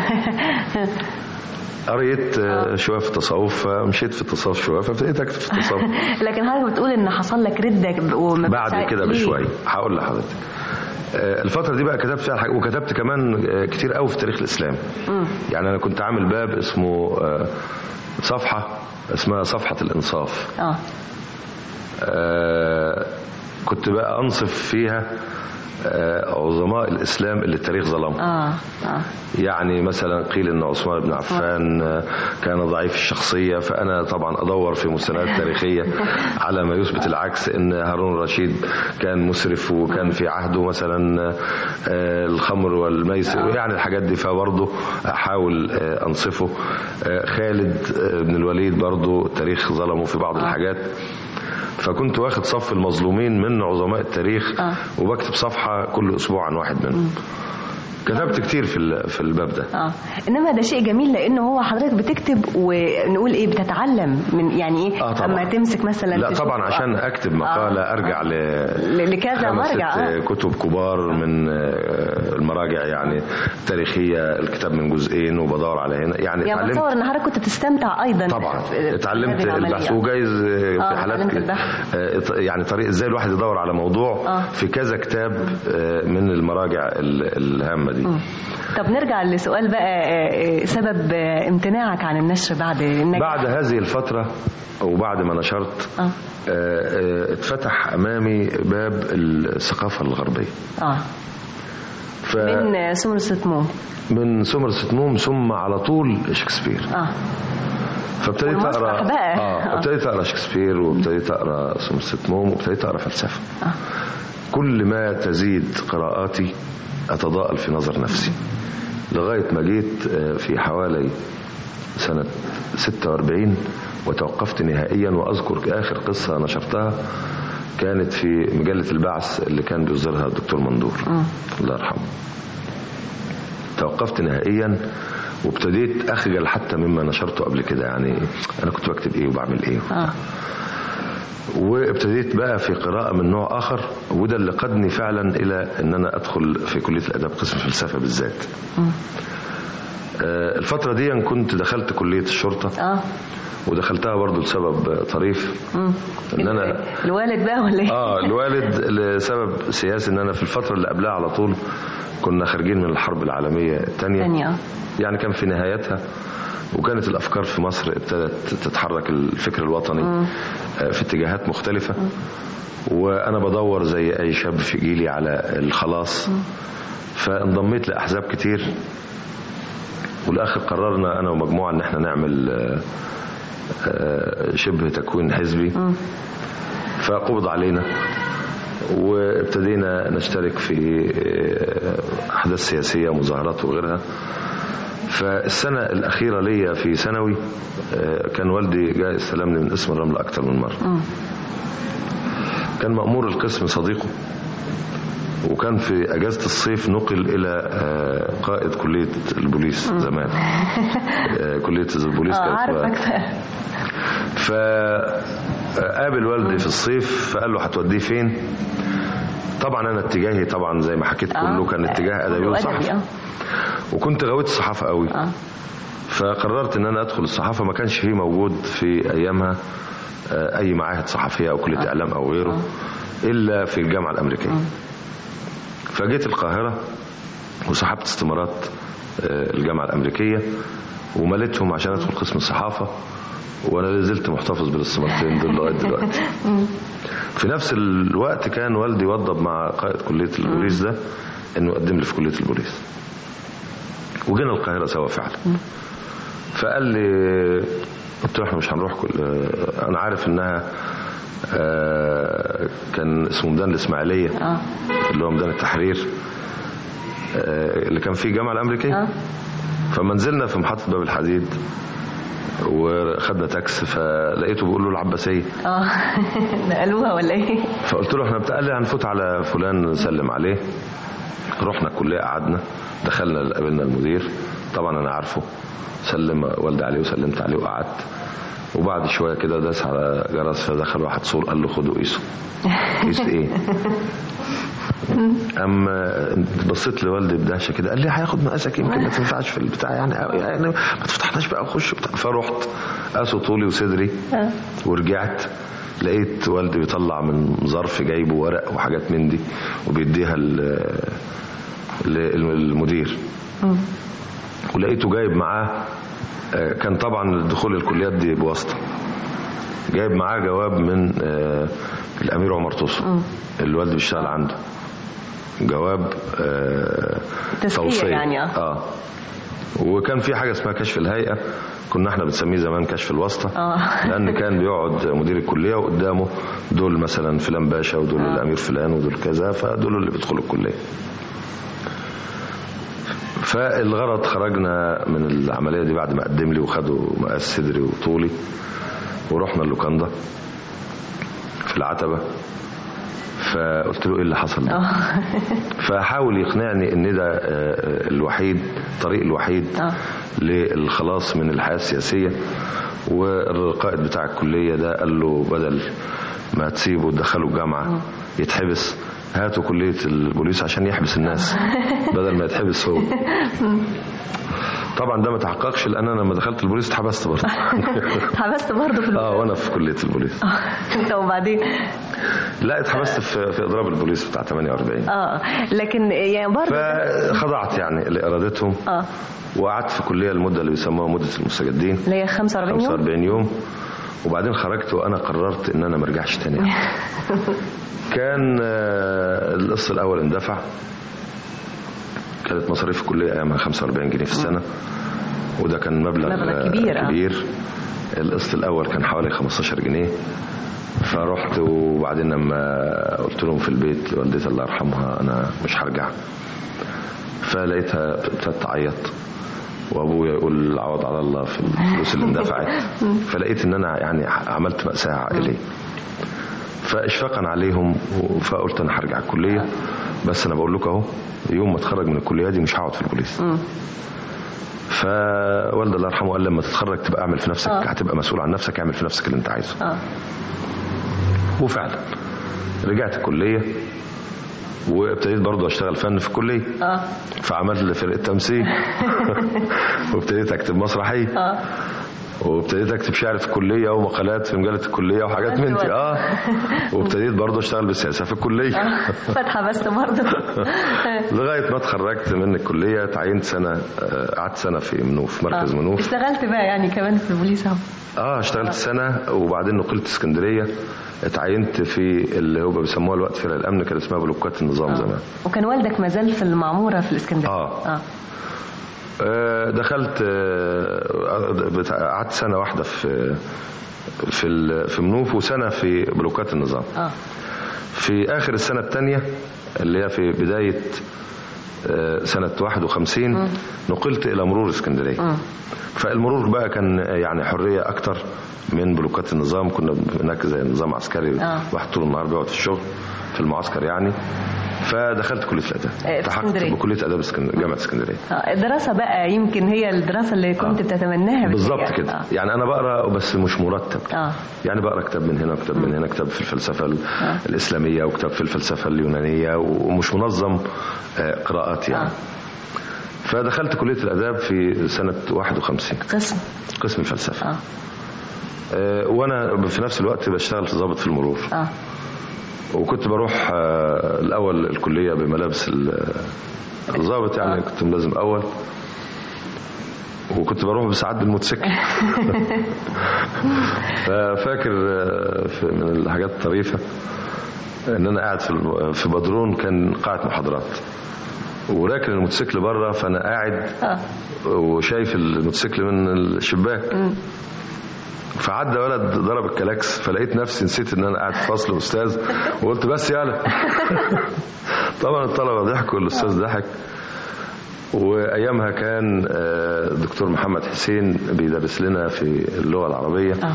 قريت آه، شويه في التصوف فمشيت في التصوف شويه فابتديت اكتب في التصوف لكن حضرتك بتقول ان حصل لك رده وما بعد بتساعد- كده ليه؟ بشويه هقول لحضرتك آه، الفترة دي بقى كتبت فيها حاجة وكتبت كمان آه، كتير قوي في تاريخ الإسلام يعني أنا كنت عامل باب اسمه آه، صفحة اسمها صفحة الإنصاف اه آه، كنت بقى أنصف فيها آه، عظماء الإسلام اللي التاريخ ظلمهم اه اه يعني مثلا قيل ان عثمان بن عفان آه، كان ضعيف الشخصيه فانا طبعا ادور في مستندات تاريخيه على ما يثبت العكس ان هارون الرشيد كان مسرف وكان في عهده مثلا آه، الخمر والميسر يعني الحاجات دي فبرضه احاول آه، انصفه آه، خالد آه، بن الوليد برضه التاريخ ظلمه في بعض الحاجات فكنت واخد صف المظلومين من عظماء التاريخ آه. وبكتب صفحه كل اسبوع عن واحد منهم كتبت كتير في ال- في الباب ده اه انما ده شيء جميل لانه هو حضرتك بتكتب ونقول ايه بتتعلم من يعني ايه آه طبعا. اما تمسك مثلا لا تشوف- طبعا عشان اكتب مقاله آه. ارجع ل ل- لكذا خمس مرجع، ست آه. كتب كبار من آه، المراجع يعني تاريخيه الكتاب من جزئين وبدور على هنا يعني يعني بتصور ان حضرتك كنت تستمتع ايضا طبعا في- في اتعلمت هذه العملية. البحث وجايز آه، آه، في حالات اتعلمت البحث. آه، يعني طريق ازاي الواحد يدور على موضوع آه. في كذا كتاب آه، من المراجع ال- الهامه دي طب نرجع لسؤال بقى آه، آه، سبب آه، امتناعك عن النشر بعد النجاح بعد هذه الفتره وبعد ما نشرت اه آه، آه، اتفتح امامي باب الثقافه الغربيه اه ف... من آه، سمر ستموم من سمر ستموم ثم على طول شكسبير اه فابتديت والمسرح اقرا بقى. اه ابتديت اقرا شكسبير وابتديت اقرا سمر ستموم وابتديت اقرا فلسفه آه. كل ما تزيد قراءاتي اتضاءل في نظر نفسي لغايه ما جيت آه، في حوالي سنه 46 وتوقفت نهائيا واذكر اخر قصه نشرتها كانت في مجله البعث اللي كان بيصدرها الدكتور مندور الله يرحمه توقفت نهائيا وابتديت اخجل حتى مما نشرته قبل كده يعني انا كنت بكتب ايه وبعمل ايه اه وابتديت بقى في قراءة من نوع آخر وده اللي قادني فعلا إلى أن أنا أدخل في كلية الآداب قسم الفلسفة بالذات آه، الفترة دي كنت دخلت كلية الشرطة اه ودخلتها برضو لسبب طريف ان انا الوالد بقى ولا ايه؟ اه الوالد لسبب سياسي ان انا في الفتره اللي قبلها على طول كنا خارجين من الحرب العالميه الثانيه الثانية، آه. يعني كان في نهايتها وكانت الافكار في مصر ابتدت تتحرك الفكر الوطني آه، في اتجاهات مختلفه وانا بدور زي اي شاب في جيلي على الخلاص فانضميت لاحزاب كتير والاخر قررنا انا ومجموعه ان احنا نعمل آه، آه، شبه تكوين حزبي فقبض علينا وابتدينا نشترك في آه، احداث سياسيه مظاهرات وغيرها فالسنه الاخيره ليا في ثانوي آه، كان والدي جاي استلمني من اسم الرمل اكتر من مره كان مأمور القسم صديقه وكان في اجازه الصيف نقل الى آه، قائد كليه البوليس زمان آه، كليه البوليس اه كانت عارفك فقابل والدي في الصيف فقال له هتوديه فين طبعا انا اتجاهي طبعا زي ما حكيت آه. كله كان اتجاه ادبي كله وصحفي آه. وكنت غاويت الصحافه قوي اه فقررت ان انا ادخل الصحافه ما كانش فيه موجود في ايامها آه، اي معاهد صحفيه او كليه اعلام او غيره الا في الجامعه الامريكيه فجيت القاهره وسحبت استمارات آه، الجامعه الامريكيه ومليتهم عشان ادخل قسم الصحافه وانا لازلت محتفظ بالاستمارتين دول لغايه دلوقتي في نفس الوقت كان والدي وضب مع قائد كليه البوليس ده انه يقدم لي في كليه البوليس وجينا القاهره سوا فعلا فقال لي قلت له احنا مش هنروح كل انا عارف انها آه، كان اسمه ميدان الاسماعيليه اه اللي هو ميدان التحرير آه، اللي كان فيه الجامعه الامريكيه اه فما نزلنا في محطه باب الحديد وخدنا تاكس فلقيته بيقول له العباسيه اه نقلوها ولا ايه؟ فقلت له احنا قال لي هنفوت على فلان نسلم عليه رحنا الكليه قعدنا دخلنا قابلنا المدير طبعا انا عارفه سلم والدي عليه وسلمت عليه وقعدت وبعد شويه كده داس على جرس فدخل واحد صور قال له خدوا قيسوا قيس ايه؟ اما بصيت لوالدي بدهشه كده قال لي هياخد مقاسك يمكن ما تنفعش في البتاع يعني يعني ما تفتحناش بقى وخش بتاع فرحت قاسوا طولي وصدري ورجعت لقيت والدي بيطلع من ظرف جايبه ورق وحاجات من دي وبيديها ل- للمدير ولقيته جايب معاه آه، كان طبعا دخول الكليات دي بواسطه جايب معاه جواب من آه، الامير عمر توصل اللي والدي بيشتغل عنده جواب آه، تزكية توصية. يعني، آه. اه وكان في حاجه اسمها كشف الهيئه كنا احنا بنسميه زمان كشف الواسطه آه. لان كان بيقعد مدير الكليه وقدامه دول مثلا فلان باشا ودول آه. الامير فلان ودول كذا فدول اللي بيدخلوا الكليه فالغرض خرجنا من العمليه دي بعد ما قدم لي وخدوا مقاس صدري وطولي ورحنا اللوكاندا في العتبه فقلت له ايه اللي حصل ده فحاول يقنعني ان ده آه، آه، الوحيد الطريق الوحيد آه. للخلاص من الحياه السياسيه والقائد بتاع الكليه ده قال له بدل ما تسيبه وتدخله الجامعه يتحبس هاتوا كليه البوليس عشان يحبس الناس بدل ما يتحبس هو طبعا ده ما تحققش لان انا لما دخلت البوليس اتحبست برضه اتحبست برضه في اه وانا في كليه البوليس انت وبعدين لا اتحبست في في اضراب البوليس بتاع 48 اه لكن يعني برضه فخضعت يعني لارادتهم اه وقعدت في كليه المده اللي بيسموها مده المستجدين اللي هي 45 يوم 45 يوم وبعدين خرجت وانا قررت ان انا ما ارجعش تاني كان آه، القسط الاول اندفع كانت مصاريف الكليه ايامها 45 جنيه في السنه وده كان مبلغ, مبلغ آه، كبير، آه. كبير القسط الاول كان حوالي 15 جنيه فرحت وبعدين لما قلت لهم في البيت لوالدتي الله يرحمها انا مش هرجع فلقيتها ابتدت تعيط وابويا يقول العوض على الله في الفلوس اللي اندفعت فلقيت ان انا يعني عملت مأساة عائلية فاشفاقا عليهم فقلت انا هرجع الكليه بس انا بقول لكم اهو يوم ما اتخرج من الكليه دي مش هقعد في البوليس فوالد الله يرحمه قال لما تتخرج تبقى اعمل في نفسك آه. هتبقى مسؤول عن نفسك اعمل في نفسك اللي انت عايزه اه وفعلا رجعت الكليه وابتديت برضه اشتغل فن في الكليه اه فعملت فرقه تمثيل وابتديت اكتب مسرحيه اه وابتديت اكتب شعر في الكليه ومقالات في مجله الكليه وحاجات من دي اه وابتديت برضه اشتغل بالسياسه في الكليه فاتحبست برضه لغايه ما اتخرجت من الكليه تعينت سنه آه، قعدت سنه في منوف مركز آه. منوف اشتغلت بقى يعني كمان في البوليس اهو اه اشتغلت سنه وبعدين نقلت اسكندريه اتعينت في اللي هو بيسموها الوقت فرق الامن كان اسمها بلوكات النظام زمان وكان والدك ما زال في المعموره في الاسكندريه آه. اه آه، دخلت آه، بتاع- قعدت سنه واحده في في ال- في منوف وسنه في بلوكات النظام اه في اخر السنه الثانيه اللي هي في بدايه آه، سنه 51 نقلت الى مرور اسكندريه فالمرور بقى كان يعني حريه اكتر من بلوكات النظام كنا هناك زي نظام عسكري آه. واحد طول النهار بيقعد في الشغل في المعسكر يعني فدخلت كليه آه، الاداب في التحقت اسكندرية. بكليه اداب اسكندريه جامعه اسكندريه آه، الدراسة بقى يمكن هي الدراسة اللي كنت بتتمناها بالظبط بالحقيقة. كده آه. يعني انا بقرا بس مش مرتب آه. يعني بقرا كتاب من هنا وكتاب من هنا كتاب في الفلسفه ال- الاسلاميه وكتاب في الفلسفه اليونانيه ومش منظم آه، قراءات يعني آه. فدخلت كليه الاداب في سنه 51 قسم قسم الفلسفه اه آه، وانا في نفس الوقت بشتغل ضابط في المرور اه وكنت بروح آه، الاول الكليه بملابس ال- الضابط يعني كنت ملازم اول وكنت بروح بساعات بالموتوسيكل ففاكر آه، في- من الحاجات الطريفه ان انا قاعد في الم- في بدرون كان قاعه محاضرات وراكن الموتوسيكل بره فانا قاعد اه وشايف الموتوسيكل من الشباك فعدى ولد ضرب الكلاكس فلقيت نفسي نسيت ان انا قاعد في فصل استاذ وقلت بس يلا طبعا الطلبه ضحكوا الاستاذ ضحك وايامها كان آه، الدكتور محمد حسين بيدرس لنا في اللغه العربيه اه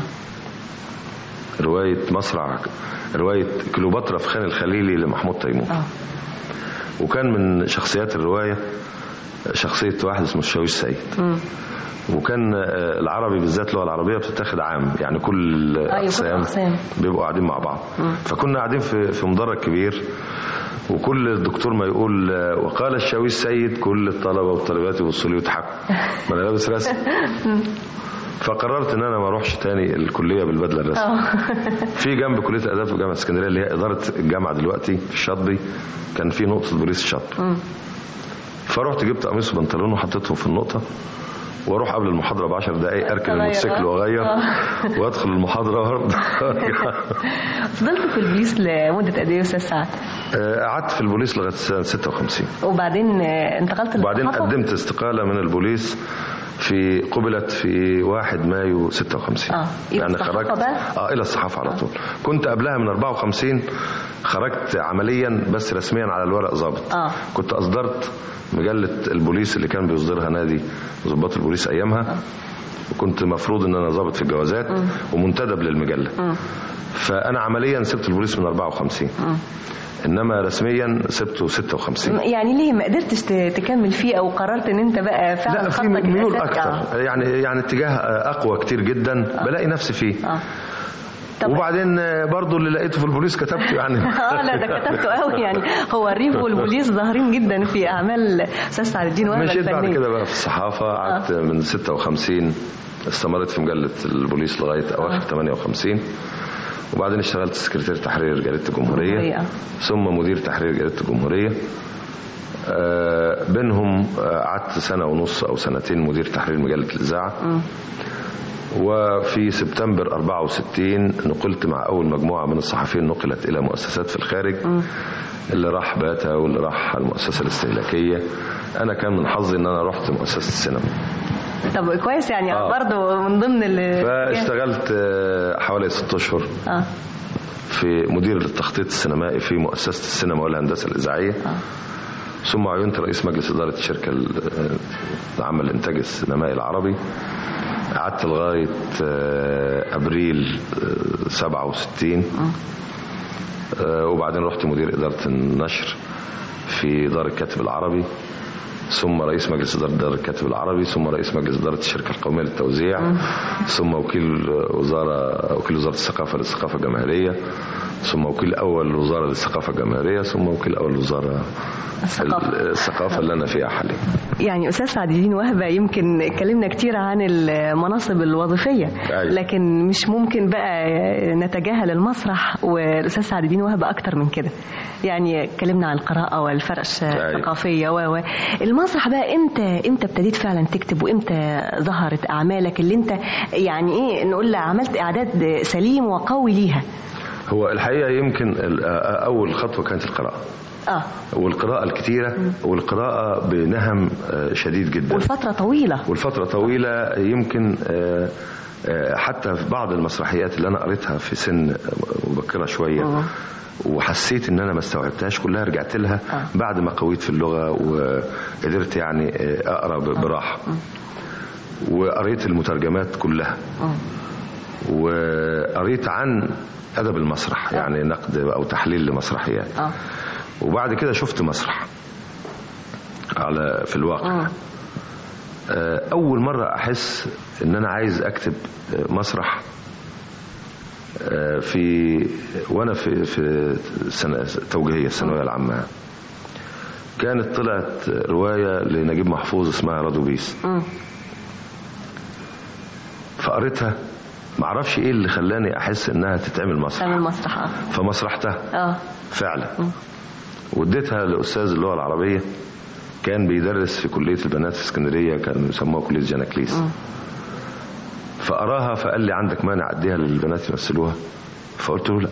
روايه مصرع روايه كليوباترا في خان الخليلي لمحمود تيمور اه وكان من شخصيات الروايه شخصيه واحد اسمه الشاويش سيد وكان آه، العربي بالذات اللغه العربيه بتتاخد عام يعني كل كل الاقسام الأقسام. بيبقوا قاعدين مع بعض فكنا قاعدين في في مدرج كبير وكل الدكتور ما يقول آه، وقال الشاويش سيد كل الطلبه والطالبات يبصوا لي ويضحكوا ما انا لابس رسم فقررت ان انا ما اروحش تاني الكليه بالبدله الرسمي في جنب كليه الاداب في جامعه اسكندريه اللي هي اداره الجامعه دلوقتي في الشاطبي كان في نقطه بوليس الشاطبي فرحت جبت قميص وبنطلون وحطيتهم في النقطه واروح قبل المحاضره ب 10 دقائق اركن تغير، الموتوسيكل آه. واغير آه. وادخل المحاضره وارجع فضلت في البوليس لمدة قد ايه يا استاذ سعد؟ آه، قعدت في البوليس لغايه سنه 56 وبعدين آه، انتقلت وبعدين للصحافة؟ قدمت استقاله من البوليس في قبلت في 1 مايو 56 آه، إلى الصحافة بقى؟ اه الى الصحافه على طول كنت قبلها من 54 خرجت عمليا بس رسميا على الورق ظابط آه. كنت اصدرت مجله البوليس اللي كان بيصدرها نادي ضباط البوليس ايامها وكنت مفروض ان انا ضابط في الجوازات ومنتدب للمجله فانا عمليا سبت البوليس من 54 انما رسميا سبته 56 يعني ليه ما قدرتش ت- تكمل فيه او قررت ان انت بقى فعلا لا في خطك ميول الأساسي؟ اكتر يعني يعني اتجاه اقوى كتير جدا بلاقي نفسي فيه اه طب وبعدين برضو اللي لقيته في البوليس كتبته يعني اه لا ده كتبته قوي يعني هو الريف والبوليس ظاهرين جدا في اعمال استاذ سعد الدين وهبه مشيت بعد الفنيه كده بقى في الصحافة قعدت من 56 استمريت في مجلة البوليس لغاية أواخر 58 وبعدين اشتغلت سكرتير تحرير جريدة الجمهورية الجمهورية. ثم مدير تحرير جريدة الجمهورية آه، بينهم آه، قعدت سنة ونص أو سنتين مدير تحرير مجلة الإذاعة وفي سبتمبر 64 نقلت مع أول مجموعة من الصحفيين نقلت إلى مؤسسات في الخارج اللي راح باتا واللي راح المؤسسة الاستهلاكية أنا كان من حظي إن أنا رحت مؤسسة السينما طب كويس يعني آه. برضه من ضمن ال فاشتغلت آه، حوالي ست أشهر اه في مدير التخطيط السينمائي في مؤسسة السينما والهندسة الإذاعية ثم عينت رئيس مجلس إدارة الشركة ال- العامة للإنتاج السينمائي العربي قعدت لغاية آه، أبريل آه، 67 آه، وبعدين رحت مدير إدارة النشر في دار الكاتب العربي ثم رئيس مجلس إدارة دار الكاتب العربي ثم رئيس مجلس إدارة الشركة القومية للتوزيع ثم وكيل وزارة وكيل وزارة الثقافة للثقافة الجماهيرية ثم وكيل أول وزارة للثقافة الجماهيرية ثم وكيل أول وزارة الثقافة. الثقافة اللي أنا فيها حاليا يعني استاذ سعد الدين وهبه يمكن اتكلمنا كتير عن المناصب الوظيفيه أيوة. لكن مش ممكن بقى نتجاهل المسرح والاستاذ سعد الدين وهبه اكتر من كده يعني اتكلمنا عن القراءه والفرش أيوة. الثقافيه و و المسرح بقى امتى امتى ابتديت فعلا تكتب وامتى ظهرت اعمالك اللي انت يعني ايه نقول عملت اعداد سليم وقوي ليها هو الحقيقة يمكن ال- أول خطوة كانت القراءة اه والقراءة الكتيرة والقراءة بنهم آه، شديد جدا والفتره طويله والفترة طويلة يمكن آه، آه، حتى في بعض المسرحيات اللي أنا قريتها في سن مبكرة شوية وحسيت ان انا ما استوعبتهاش كلها رجعت لها بعد ما قويت في اللغه وقدرت يعني آه، اقرا ب- براحه وقريت المترجمات كلها وقريت عن ادب المسرح يعني نقد او تحليل لمسرحيات اه وبعد كده شفت مسرح على في الواقع آه، اول مره احس ان انا عايز اكتب آه، مسرح آه، في وانا في في سنه توجيهيه الثانويه العامه كانت طلعت روايه لنجيب محفوظ اسمها رادو بيس فقريتها معرفش ايه اللي خلاني احس انها تتعمل مسرح تعمل مسرح اه فمسرحتها اه فعلا واديتها لاستاذ اللغه العربيه كان بيدرس في كليه البنات في اسكندريه كان يسموها كليه جناكليس فاراها فقال لي عندك مانع اديها للبنات يمثلوها فقلت له لا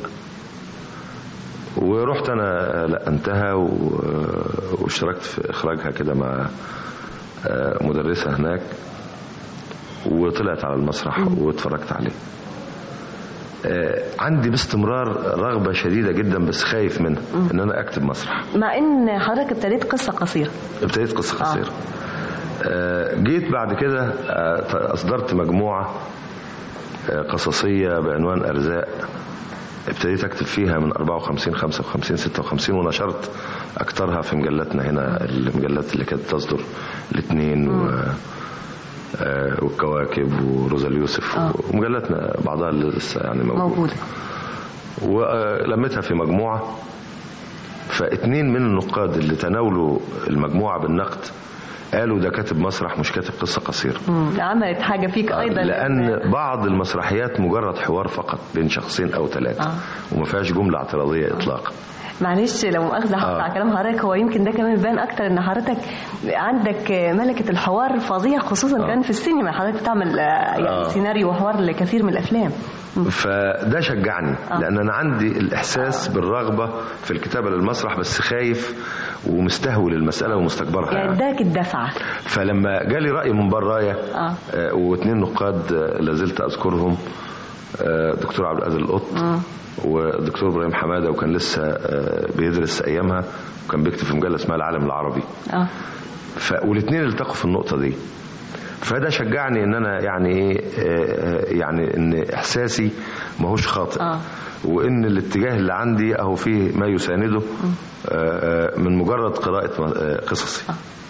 ورحت انا لقنتها و- واشتركت في اخراجها كده مع آه، مدرسه هناك وطلعت على المسرح واتفرجت عليه آه، عندي باستمرار رغبة شديدة جدا بس خايف منها ان انا اكتب مسرح مع ان حضرتك ابتديت قصه قصيره ابتديت قصة قصيرة آه، جيت بعد كده آه، اصدرت مجموعة آه، قصصية بعنوان ارزاق ابتديت اكتب فيها من 54 55 56 ونشرت اكترها في مجلاتنا هنا المجلات اللي كانت تصدر الاثنين و آه، والكواكب وروزا اليوسف آه. ومجلاتنا بعضها اللي لسه يعني موجود موجوده ولمتها في مجموعة فاتنين من النقاد اللي تناولوا المجموعة بالنقد قالوا ده كاتب مسرح مش كاتب قصة قصيرة مم. عملت حاجه فيك ايضا لأن بعض المسرحيات مجرد حوار فقط بين شخصين أو ثلاثة آه. وما فيهاش جملة اعتراضية إطلاقا معلش لو مؤاخذه هقطع آه. كلام حضرتك هو يمكن ده كمان يبان اكتر ان حضرتك عندك ملكه الحوار فظيع خصوصا آه. كمان في السينما حضرتك بتعمل آه، يعني آه. سيناريو وحوار لكثير من الافلام فده شجعني آه. لأن أنا عندي الإحساس بالرغبة في الكتابة للمسرح بس خايف ومستهول المسألة ومستكبرها يعني يعني. اداك الدفعه فلما جالي رأي من برايا آه. آه، واثنين نقاد آه، لازلت أذكرهم آه، دكتور عبد القادر القط والدكتور إبراهيم حمادة وكان لسه آه، بيدرس أيامها وكان بيكتب في مجلة اسمها العالم العربي اه ف... والاثنين التقوا في النقطة دي فده شجعني ان انا يعني ايه آه، آه، يعني ان احساسي ماهوش خاطئ آه. وان الاتجاه اللي عندي اهو فيه ما يسانده آه، آه، من مجرد قراءة آه، قصصي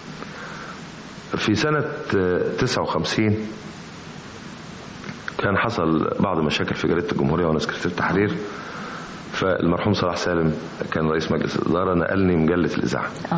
في سنة آه، 59 كان حصل بعض المشاكل في جريدة الجمهورية وانا سكرتير تحرير فالمرحوم صلاح سالم كان رئيس مجلس الإدارة نقلني مجلة الإذاعة اه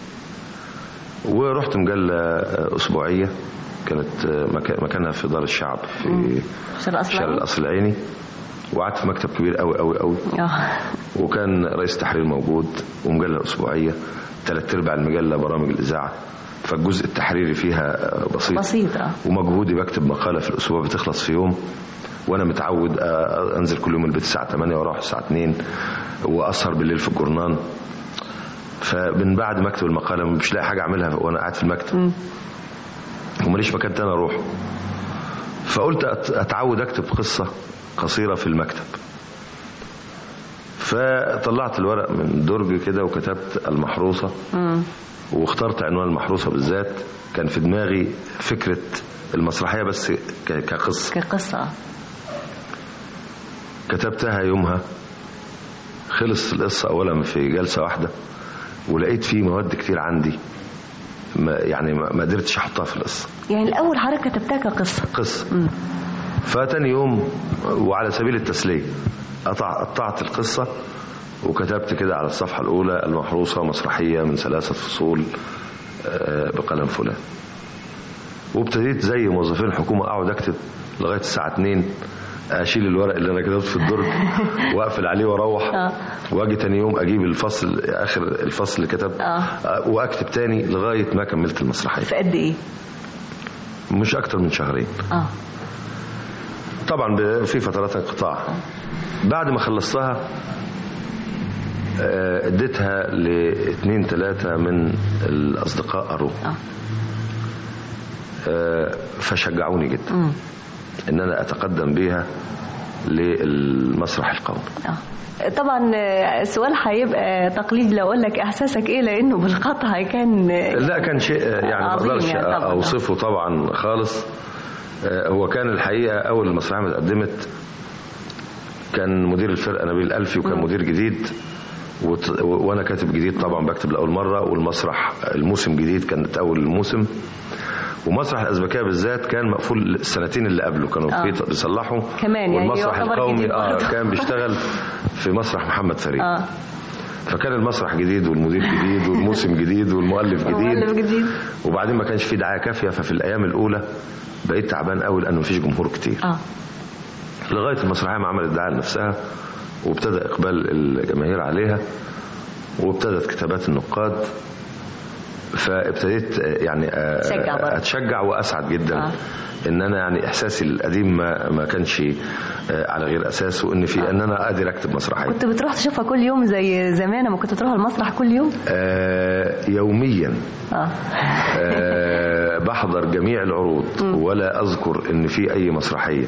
ورحت مجلة أسبوعية كانت مكا- مكانها في دار الشعب في شرق أصل شارع العين؟ القصر العيني وقعدت في مكتب كبير قوي قوي قوي اه وكان رئيس تحرير موجود ومجلة أسبوعية ثلاث أرباع المجلة برامج الإذاعة فالجزء التحريري فيها بسيط بسيط اه ومجهودي بكتب مقالة في الأسبوع بتخلص في يوم وأنا متعود أ- أ- أنزل كل يوم البيت الساعة 8 وأروح الساعة 2 وأسهر بالليل في الجورنان فمن بعد ما أكتب المقالة مش لاقي حاجة أعملها وأنا قاعد في المكتب وماليش مكان تاني أروح فقلت أت- أتعود أكتب قصة قصيرة في المكتب فطلعت الورق من درج كده وكتبت المحروسة واخترت عنوان المحروسة بالذات كان في دماغي فكرة المسرحية بس ك- كقصة كقصه آه. كتبتها يومها خلص القصة أولا في جلسة واحدة ولقيت فيه مواد كتير عندي ما يعني ما ما قدرتش أحطها في القصة يعني الاول حضرتك كتبتها كقصه قصة فتاني يوم وعلى سبيل التسلية قطع قطعت القصة وكتبت كده على الصفحة الأولى المحروسة مسرحية من ثلاثة فصول آه، بقلم فلان وابتديت زي موظفين الحكومة أقعد أكتب لغاية الساعة 2 أشيل الورق اللي أنا كتبته في الدرج وأقفل عليه وأروح آه. وأجي تاني يوم أجيب الفصل آخر الفصل اللي كتبت آه. آه، وأكتب تاني لغاية ما كملت المسرحية في قد ايه مش أكتر من شهرين اه طبعا ب- في فترات انقطاع بعد ما خلصتها آه، اديتها لاثنين ثلاثة من الأصدقاء قروا اه آه، فشجعوني جدا إن أنا أتقدم بيها للمسرح القومي اه طبعا آه، السؤال هيبقى تقليد لو اقول لك احساسك ايه لانه بالقطع كان آه، لا كان شيء آه، يعني ما عظيم اقدرش يعني طبعاً. اوصفه طبعا خالص آه، هو كان الحقيقه اول المسرحيه ما اتقدمت كان مدير الفرقه نبيل الفي وكان مدير جديد وت- و- وانا كاتب جديد طبعا بكتب لاول مره والمسرح الموسم جديد كانت اول الموسم ومسرح الازبكيه بالذات كان مقفول السنتين اللي قبله كانوا آه. فيه بيصلحوا كمان يعني والمسرح يعتبر القومي جديد اه برضه. كان بيشتغل في مسرح محمد فريد اه فكان المسرح جديد والمدير جديد والموسم جديد والمؤلف مؤلف جديد جديد وبعدين ما كانش فيه دعايه كافيه ففي الايام الاولى بقيت تعبان قوي لانه مفيش جمهور كتير اه لغايه المسرحيه ما عملت دعايه لنفسها وابتدى اقبال الجماهير عليها وابتدت كتابات النقاد فابتديت آه، يعني آه، تشجع برضه. اتشجع واسعد جدا آه. ان انا يعني احساسي القديم ما ما كانش آه، على غير اساس وان في ان انا قادر اكتب مسرحيه كنت بتروح تشوفها كل يوم زي زمان لما كنت تروح المسرح كل يوم آه، يوميا اه آه، بحضر جميع العروض ولا اذكر ان في اي مسرحيه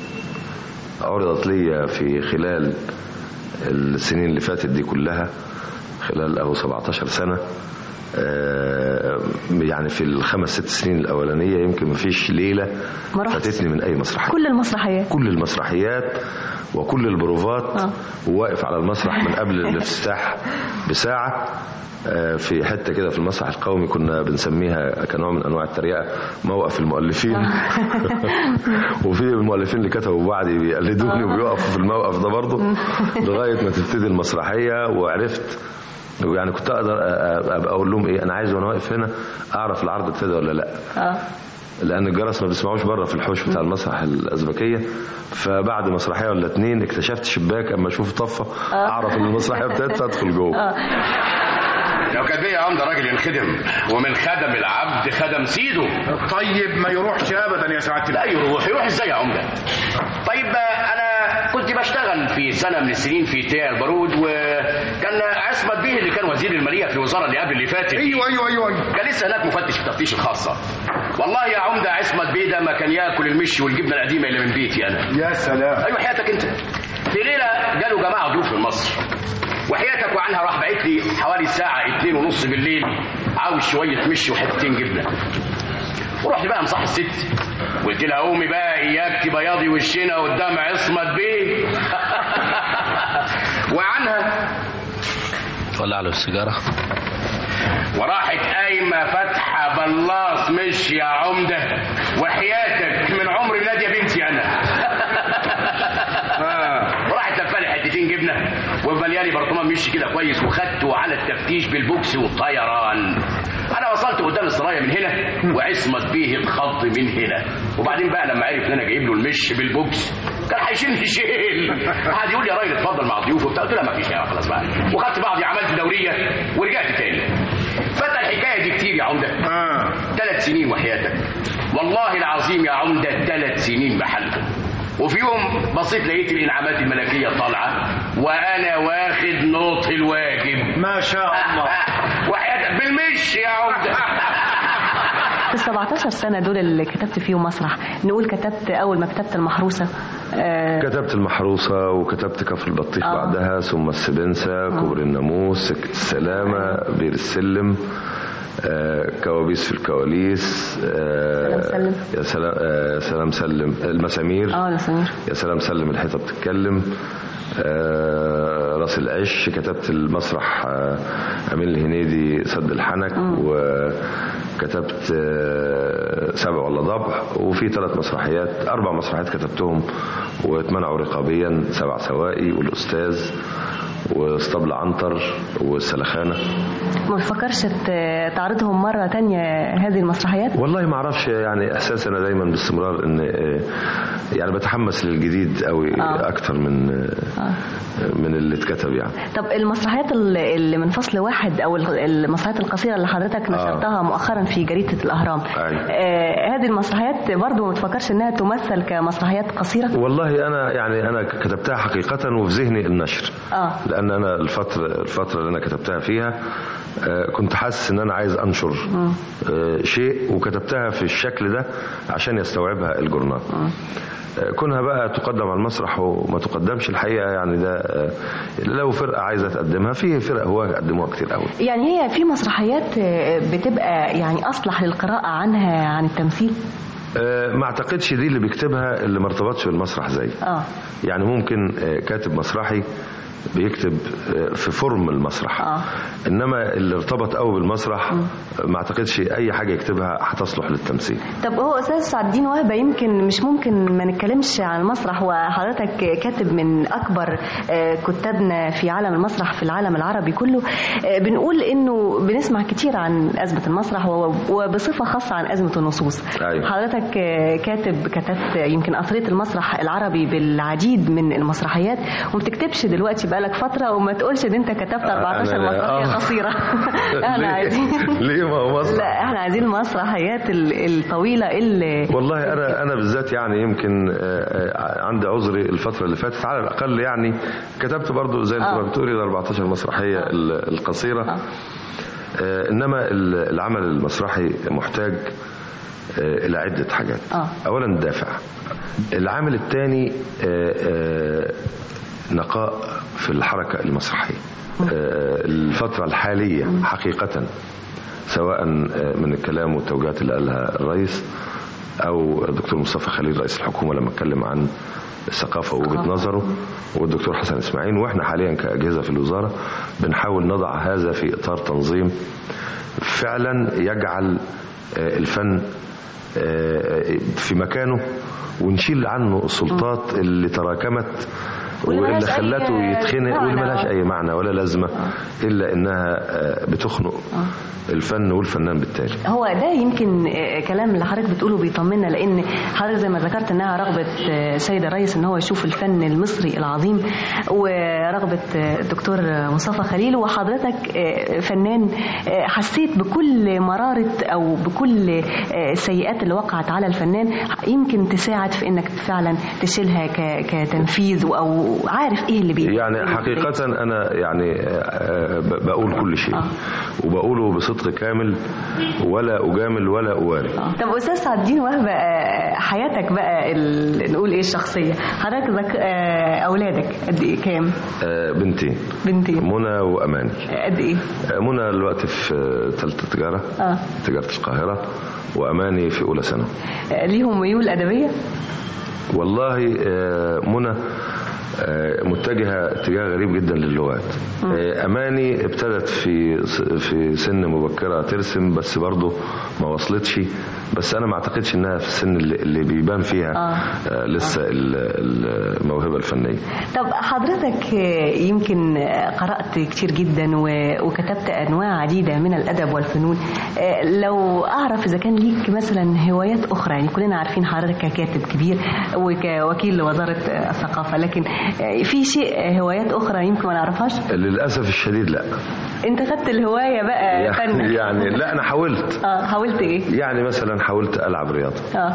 عرضت لي في خلال السنين اللي فاتت دي كلها خلال اهو 17 سنه آه، يعني في الخمس ست سنين الاولانيه يمكن ما فيش ليله ما رحتش. فاتتني من اي مسرحيه كل المسرحيات كل المسرحيات وكل البروفات آه. وواقف على المسرح من قبل الافتتاح بساعة آه، في حتة كده في المسرح القومي كنا بنسميها كنوع من أنواع التريقة موقف المؤلفين وفي المؤلفين اللي كتبوا بعدي بيقلدوني وبيقفوا في الموقف ده برضه لغاية ما تبتدي المسرحية وعرفت يعني كنت اقدر أ- أ- ابقى اقول لهم ايه انا عايز وانا واقف هنا اعرف العرض ابتدى ولا لا اه لان الجرس ما بيسمعوش بره في الحوش بتاع المسرح الازبكيه فبعد مسرحيه ولا اتنين اكتشفت شباك اما اشوف طفه اعرف ان المسرحيه ابتدت ادخل جوه لو كان بيا عمده راجل ينخدم ومن خدم العبد خدم سيده طيب ما يروحش ابدا يا سعاده لا يروح يروح ازاي يا عمده طيب آه، انا كنت بشتغل في سنه من السنين في تيا البارود وكان عصمت بيه اللي كان وزير الماليه في الوزاره اللي قبل اللي فاتت ايوه ايوه ايوه ايوه كان لسه هناك مفتش في التفتيش الخاصه والله يا عمده عصمت بيه ده ما كان ياكل المشي والجبنه القديمه اللي من بيتي انا يا سلام ايوه حياتك انت في ليله جاله جماعه ضيوف من مصر وحياتك وعنها راح باعت لي حوالي الساعه اتنين ونص بالليل عاوز شويه مشي وحتتين جبنه ورحت بقى مصح الست قلت لها قومي بقى اياك تبياضي وشنا قدام عصمت بيه وعنها ولع له السيجاره وراحت قايمه فاتحه بلاص مش يا عمده وحياتك من عمر ولاد يا بنتي انا وراحت لفالي حتتين جبنه وملياني برطمان مشي كده كويس وخدته على التفتيش بالبوكس وطيران انا وصلت قدام السرايا من هنا وعصمت بيه اتخض من هنا وبعدين بقى لما عرف ان انا جايب له المش بالبوكس كان هيشيلني شيل قعد يقول لي يا راجل اتفضل مع الضيوف وبتاع قلت له ما فيش يا خلاص بقى وخدت بعضي عملت دوريه ورجعت تاني فات الحكايه دي كتير يا عمده اه ثلاث سنين وحياتك والله العظيم يا عمدة ثلاث سنين بحالهم وفي يوم بصيت لقيت الانعامات الملكية طالعة وانا واخد نوط الواجب ما شاء الله وحياتك بالمش يا عمدة في ال 17 سنة دول اللي كتبت فيهم مسرح نقول كتبت أول ما كتبت المحروسة آه كتبت المحروسة وكتبت كفر البطيخ آه. بعدها ثم السبنسة كوبري الناموس سكة السلامة بير السلم آه، كوابيس في الكواليس آه، سلام سلم. يا سلام آه، سلام سلم المسامير اه يا سمير يا سلام سلم الحيطة بتتكلم آه، راس العش كتبت المسرح آه، أمين الهنيدي سد الحنك وكتبت آه، سبع ولا ضبع وفي ثلاث مسرحيات أربع مسرحيات كتبتهم واتمنعوا رقابيا سبع سوائي والأستاذ واسطبل عنتر والسلخانة ما بتفكرش ت- تعرضهم مرة تانية هذه المسرحيات والله ما اعرفش يعني احساس انا دايما باستمرار ان آه، يعني بتحمس للجديد قوي آه. اكتر من آه، من اللي اتكتب يعني طب المسرحيات اللي اللي من فصل واحد او ال- المسرحيات القصيره اللي حضرتك نشرتها مؤخرا في جريده الاهرام أيوة. آه هذه المسرحيات برضو ما تفكرش انها تمثل كمسرحيات قصيره والله انا يعني انا كتبتها حقيقه وفي ذهني النشر اه لان انا الفتره الفتره اللي انا كتبتها فيها آه، كنت حاسس ان انا عايز انشر آه، شيء وكتبتها في الشكل ده عشان يستوعبها الجورنال آه، كونها بقى تقدم على المسرح وما تقدمش الحقيقه يعني ده آه، لو فرقه عايزه تقدمها في فرق هو قدموها كتير قوي يعني هي في مسرحيات آه، بتبقى يعني اصلح للقراءه عنها عن التمثيل آه، ما اعتقدش دي اللي بيكتبها اللي ما ارتبطش بالمسرح زي اه يعني ممكن آه، كاتب مسرحي بيكتب آه، في فورم المسرح آه. انما اللي ارتبط قوي بالمسرح ما اعتقدش اي حاجه يكتبها هتصلح للتمثيل طب هو استاذ سعد الدين وهبه يمكن مش ممكن ما نتكلمش عن المسرح وحضرتك كاتب من اكبر آه، كتابنا في عالم المسرح في العالم العربي كله آه، بنقول انه بنسمع كتير عن ازمه المسرح و- وبصفه خاصه عن ازمه النصوص أيوة. حضرتك آه، كاتب كتبت يمكن اثريت المسرح العربي بالعديد من المسرحيات وما بتكتبش دلوقتي بقالك فتره وما تقولش ان انت كتبت 14 أنا- مسرحيه آه. قصيره احنا ليه؟ عايزين ليه ما هو مسرح لا احنا عايزين المسرحيات ال- الطويله اللي والله انا انا بالذات يعني يمكن آه، آه، عندي عذري الفتره اللي فاتت على الاقل يعني كتبت برضو زي انت آه. ما بتقولي ال 14 مسرحيه ال- القصيره آه، انما ال- العمل المسرحي محتاج آه، الى عده حاجات آه. اولا الدافع العامل الثاني نقاء في الحركه المسرحيه آه، الفتره الحاليه حقيقه سواء آه، من الكلام والتوجيهات اللي قالها الرئيس او الدكتور مصطفى خليل رئيس الحكومه لما اتكلم عن الثقافه ووجهه نظره والدكتور حسن اسماعيل واحنا حاليا كاجهزه في الوزاره بنحاول نضع هذا في اطار تنظيم فعلا يجعل آه، الفن آه، في مكانه ونشيل عنه السلطات اللي تراكمت واللي واللي ملهاش أي خلته يتخنق واللي معنى. ملهاش اي معنى ولا لازمه الا انها آه، بتخنق الفن والفنان بالتالي هو ده يمكن آه، كلام اللي حضرتك بتقوله بيطمنا لان حضرتك زي ما ذكرت انها رغبه آه، سيد الرئيس ان هو يشوف الفن المصري العظيم ورغبه آه، الدكتور مصطفى خليل وحضرتك آه، فنان آه، حسيت بكل مراره او بكل آه، السيئات اللي وقعت على الفنان يمكن تساعد في انك فعلا تشيلها ك- كتنفيذ او عارف ايه اللي بي يعني حقيقة أنا يعني آه، آه، ب- بقول كل شيء آه. وبقوله بصدق كامل ولا أجامل ولا أواري طب استاذ سعد الدين وهبه آه، حياتك بقى ال- نقول ايه الشخصيه حضرتك ذك... آه، اولادك قد ايه كام آه، بنتين بنتين منى وأماني آه، قد ايه آه، منى دلوقتي في آه، ثالثة تجارة اه تجارة القاهرة وأماني في أولى ثانوي آه، ليهم ميول ادبيه والله آه، منى آه، متجهة اتجاه غريب جدا للغات آه، أماني ابتدت في في سن مبكرة ترسم بس برضه ما وصلتش بس أنا ما أعتقدش إنها في السن اللي اللي بيبان فيها آه. آه، لسه ال- الموهبة الفنية طب حضرتك آه، يمكن آه، قرات كتير جدا و- وكتبت انواع عديده من الادب والفنون آه، لو اعرف اذا كان ليك مثلا هوايات اخرى يعني كلنا عارفين حضرتك ككاتب كبير وكوكيل لوزاره آه، الثقافه لكن آه، في شيء آه، هوايات اخرى يمكن ما نعرفهاش للأسف الشديد لا انت خدت الهوايه بقى فن يعني, يعني لا أنا حاولت اه حاولت ايه يعني مثلا حاولت ألعب رياضة اه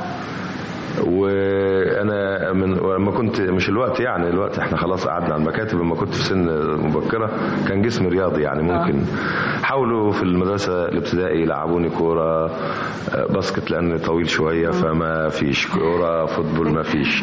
وانا من لما كنت مش الوقت يعني الوقت احنا خلاص قعدنا على المكاتب لما كنت في سن مبكره كان جسمي رياضي يعني ممكن حاولوا في المدرسه الابتدائي يلعبوني كوره آه، باسكت لان طويل شويه فما فيش كوره فوتبول ما فيش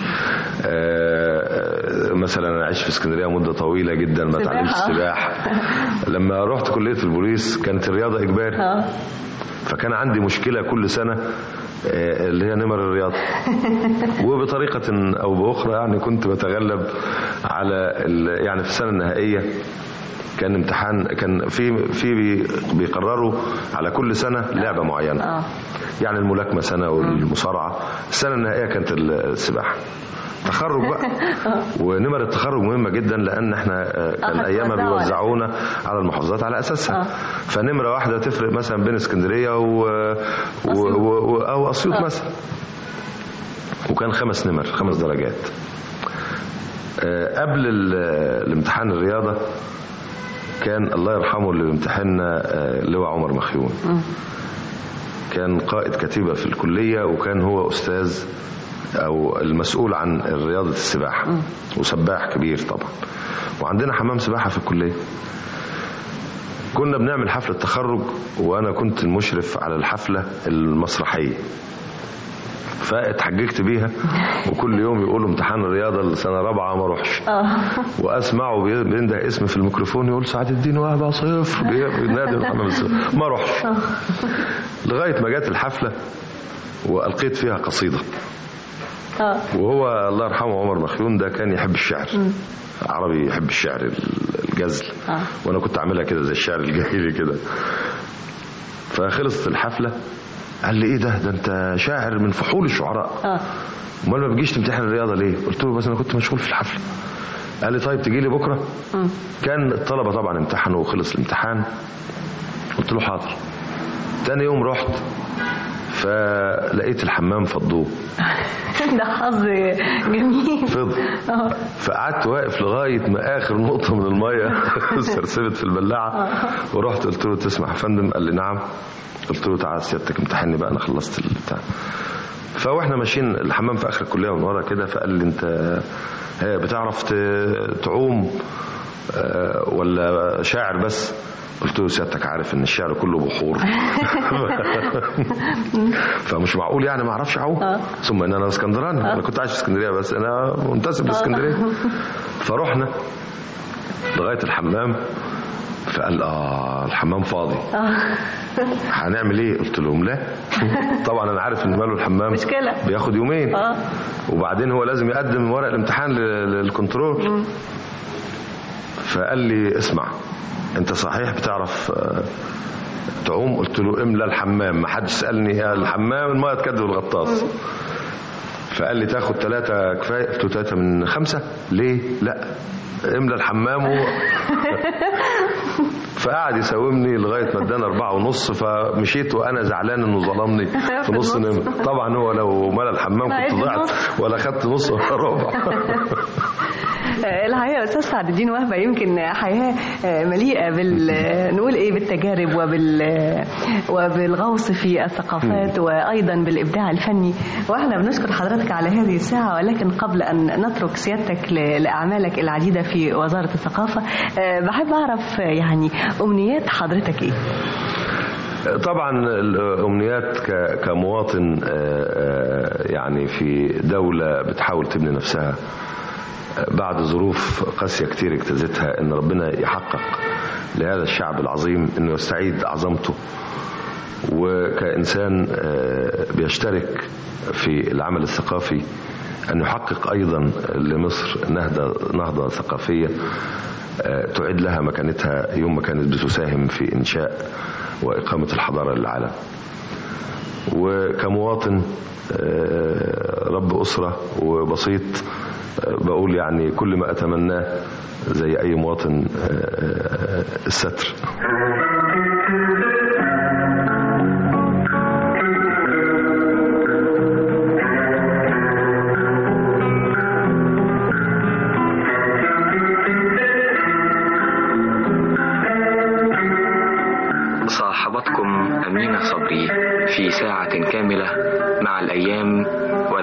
آه، مثلا انا عشت في اسكندريه مده طويله جدا ما سباحة. اتعلمتش السباحه لما رحت كليه البوليس كانت الرياضه اجباري اه فكان عندي مشكلة كل سنة آه، اللي هي نمر الرياضة وبطريقة أو بأخرى يعني كنت بتغلب على ال- يعني في السنة النهائية كان امتحان كان في في بي- بيقرروا على كل سنة لعبة معينة اه يعني الملاكمة سنة والمصارعة السنة النهائية كانت السباحة تخرج بقى ونمر التخرج مهمة جدا لأن احنا آه، كان آه، أيامها هتوزعوا على بيوزعونا على المحافظات على أساسها آه. فنمرة واحدة تفرق مثلا بين اسكندرية و... و... و... و... أو أسيوط آه. مثلا وكان خمس نمر خمس درجات آه، قبل ال- الامتحان الرياضة كان الله يرحمه اللي بيمتحننا آه، لواء عمر مخيون كان قائد كتيبة في الكلية وكان هو أستاذ أو المسؤول عن رياضة السباحة وسباح كبير طبعا وعندنا حمام سباحة في الكلية كنا بنعمل حفلة تخرج وأنا كنت المشرف على الحفلة المسرحية فاتحججت بيها وكل يوم يقولوا امتحان الرياضة السنة رابعة ما اروحش اه واسمعه بي- بينده اسمي في الميكروفون يقول سعد الدين وهبه صفر بي- بينادي محمد الصفر ما اروحش لغايه ما جت الحفله والقيت فيها قصيده اه وهو الله يرحمه عمر مخيون ده كان يحب الشعر عربي يحب الشعر الجزل آه. وانا كنت عاملها كده زي الشعر الجاهلي كده فخلصت الحفله قال لي ايه ده ده انت شاعر من فحول الشعراء اه امال ما بتجيش تمتحن الرياضه ليه قلت له بس انا كنت مشغول في الحفله قال لي طيب تجي لي بكره كان الطلبه طبعا امتحنوا وخلص الامتحان قلت له حاضر تاني يوم رحت فلقيت الحمام فضوه ده حظ جميل فض اه فقعدت واقف لغايه ما اخر نقطه من الميه سرسبت في البلاعه ورحت قلت له تسمع يا فندم قال لي نعم قلت له تعال سيادتك امتحني بقى انا خلصت البتاع فواحنا ماشيين الحمام في اخر الكليه من ورا كده فقال لي انت ها بتعرف ت- تعوم آه، ولا شاعر بس قلت له سيادتك عارف ان الشعر كله بحور فمش معقول يعني ما اعرفش اعوم ثم ان انا اسكندراني انا كنت عايش في اسكندريه بس انا منتسب لاسكندريه فرحنا لغايه الحمام فقال اه الحمام فاضي هنعمل ايه قلت لهم لا طبعا انا عارف ان ماله الحمام مشكلة. بياخد يومين اه وبعدين هو لازم يقدم ورق الامتحان لل- للكنترول فقال لي اسمع انت صحيح بتعرف آه، تعوم قلت له املى الحمام ما حدش سالني يا الحمام الميه تكدب الغطاس فقال لي تاخد ثلاثة كفاية قلت له ثلاثة من خمسة ليه لا املى الحمام و... فقعد يساومني لغاية ما ادانا أربعة ونص فمشيت وأنا زعلان إنه ظلمني في نص نمر طبعا هو لو ملى الحمام ما كنت هي ضعت النص. ولا خدت نص ولا ربع الحقيقه يا استاذ سعد الدين وهبه يمكن حياه مليئه بال نقول ايه بالتجارب وبال وبالغوص في الثقافات وايضا بالابداع الفني واحنا بنشكر حضرتك على هذه الساعه ولكن قبل ان نترك سيادتك ل- لاعمالك العديده في وزاره الثقافه أه، بحب اعرف يعني امنيات حضرتك ايه؟ طبعا الامنيات ك- كمواطن آه، آه، يعني في دوله بتحاول تبني نفسها آه، بعد ظروف قاسيه كتير اجتازتها ان ربنا يحقق لهذا الشعب العظيم انه يستعيد عظمته وكانسان آه، بيشترك في العمل الثقافي ان يحقق ايضا لمصر نهضه نهضه ثقافيه آه، تعيد لها مكانتها يوم ما كانت بتساهم في انشاء واقامه الحضاره للعالم. وكمواطن آه، رب اسره وبسيط آه، بقول يعني كل ما اتمناه زي اي مواطن آه، آه، الستر. صاحبتكم أمينة صبري في ساعة كاملة مع الأيام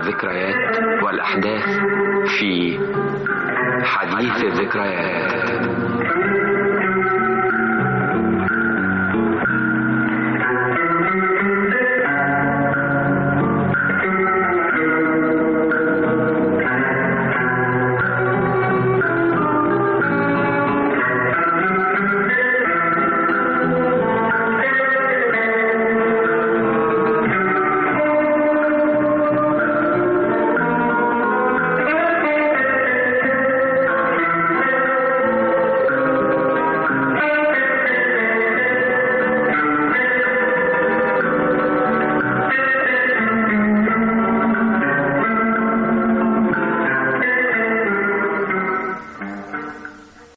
والذكريات والأحداث في حديث الذكريات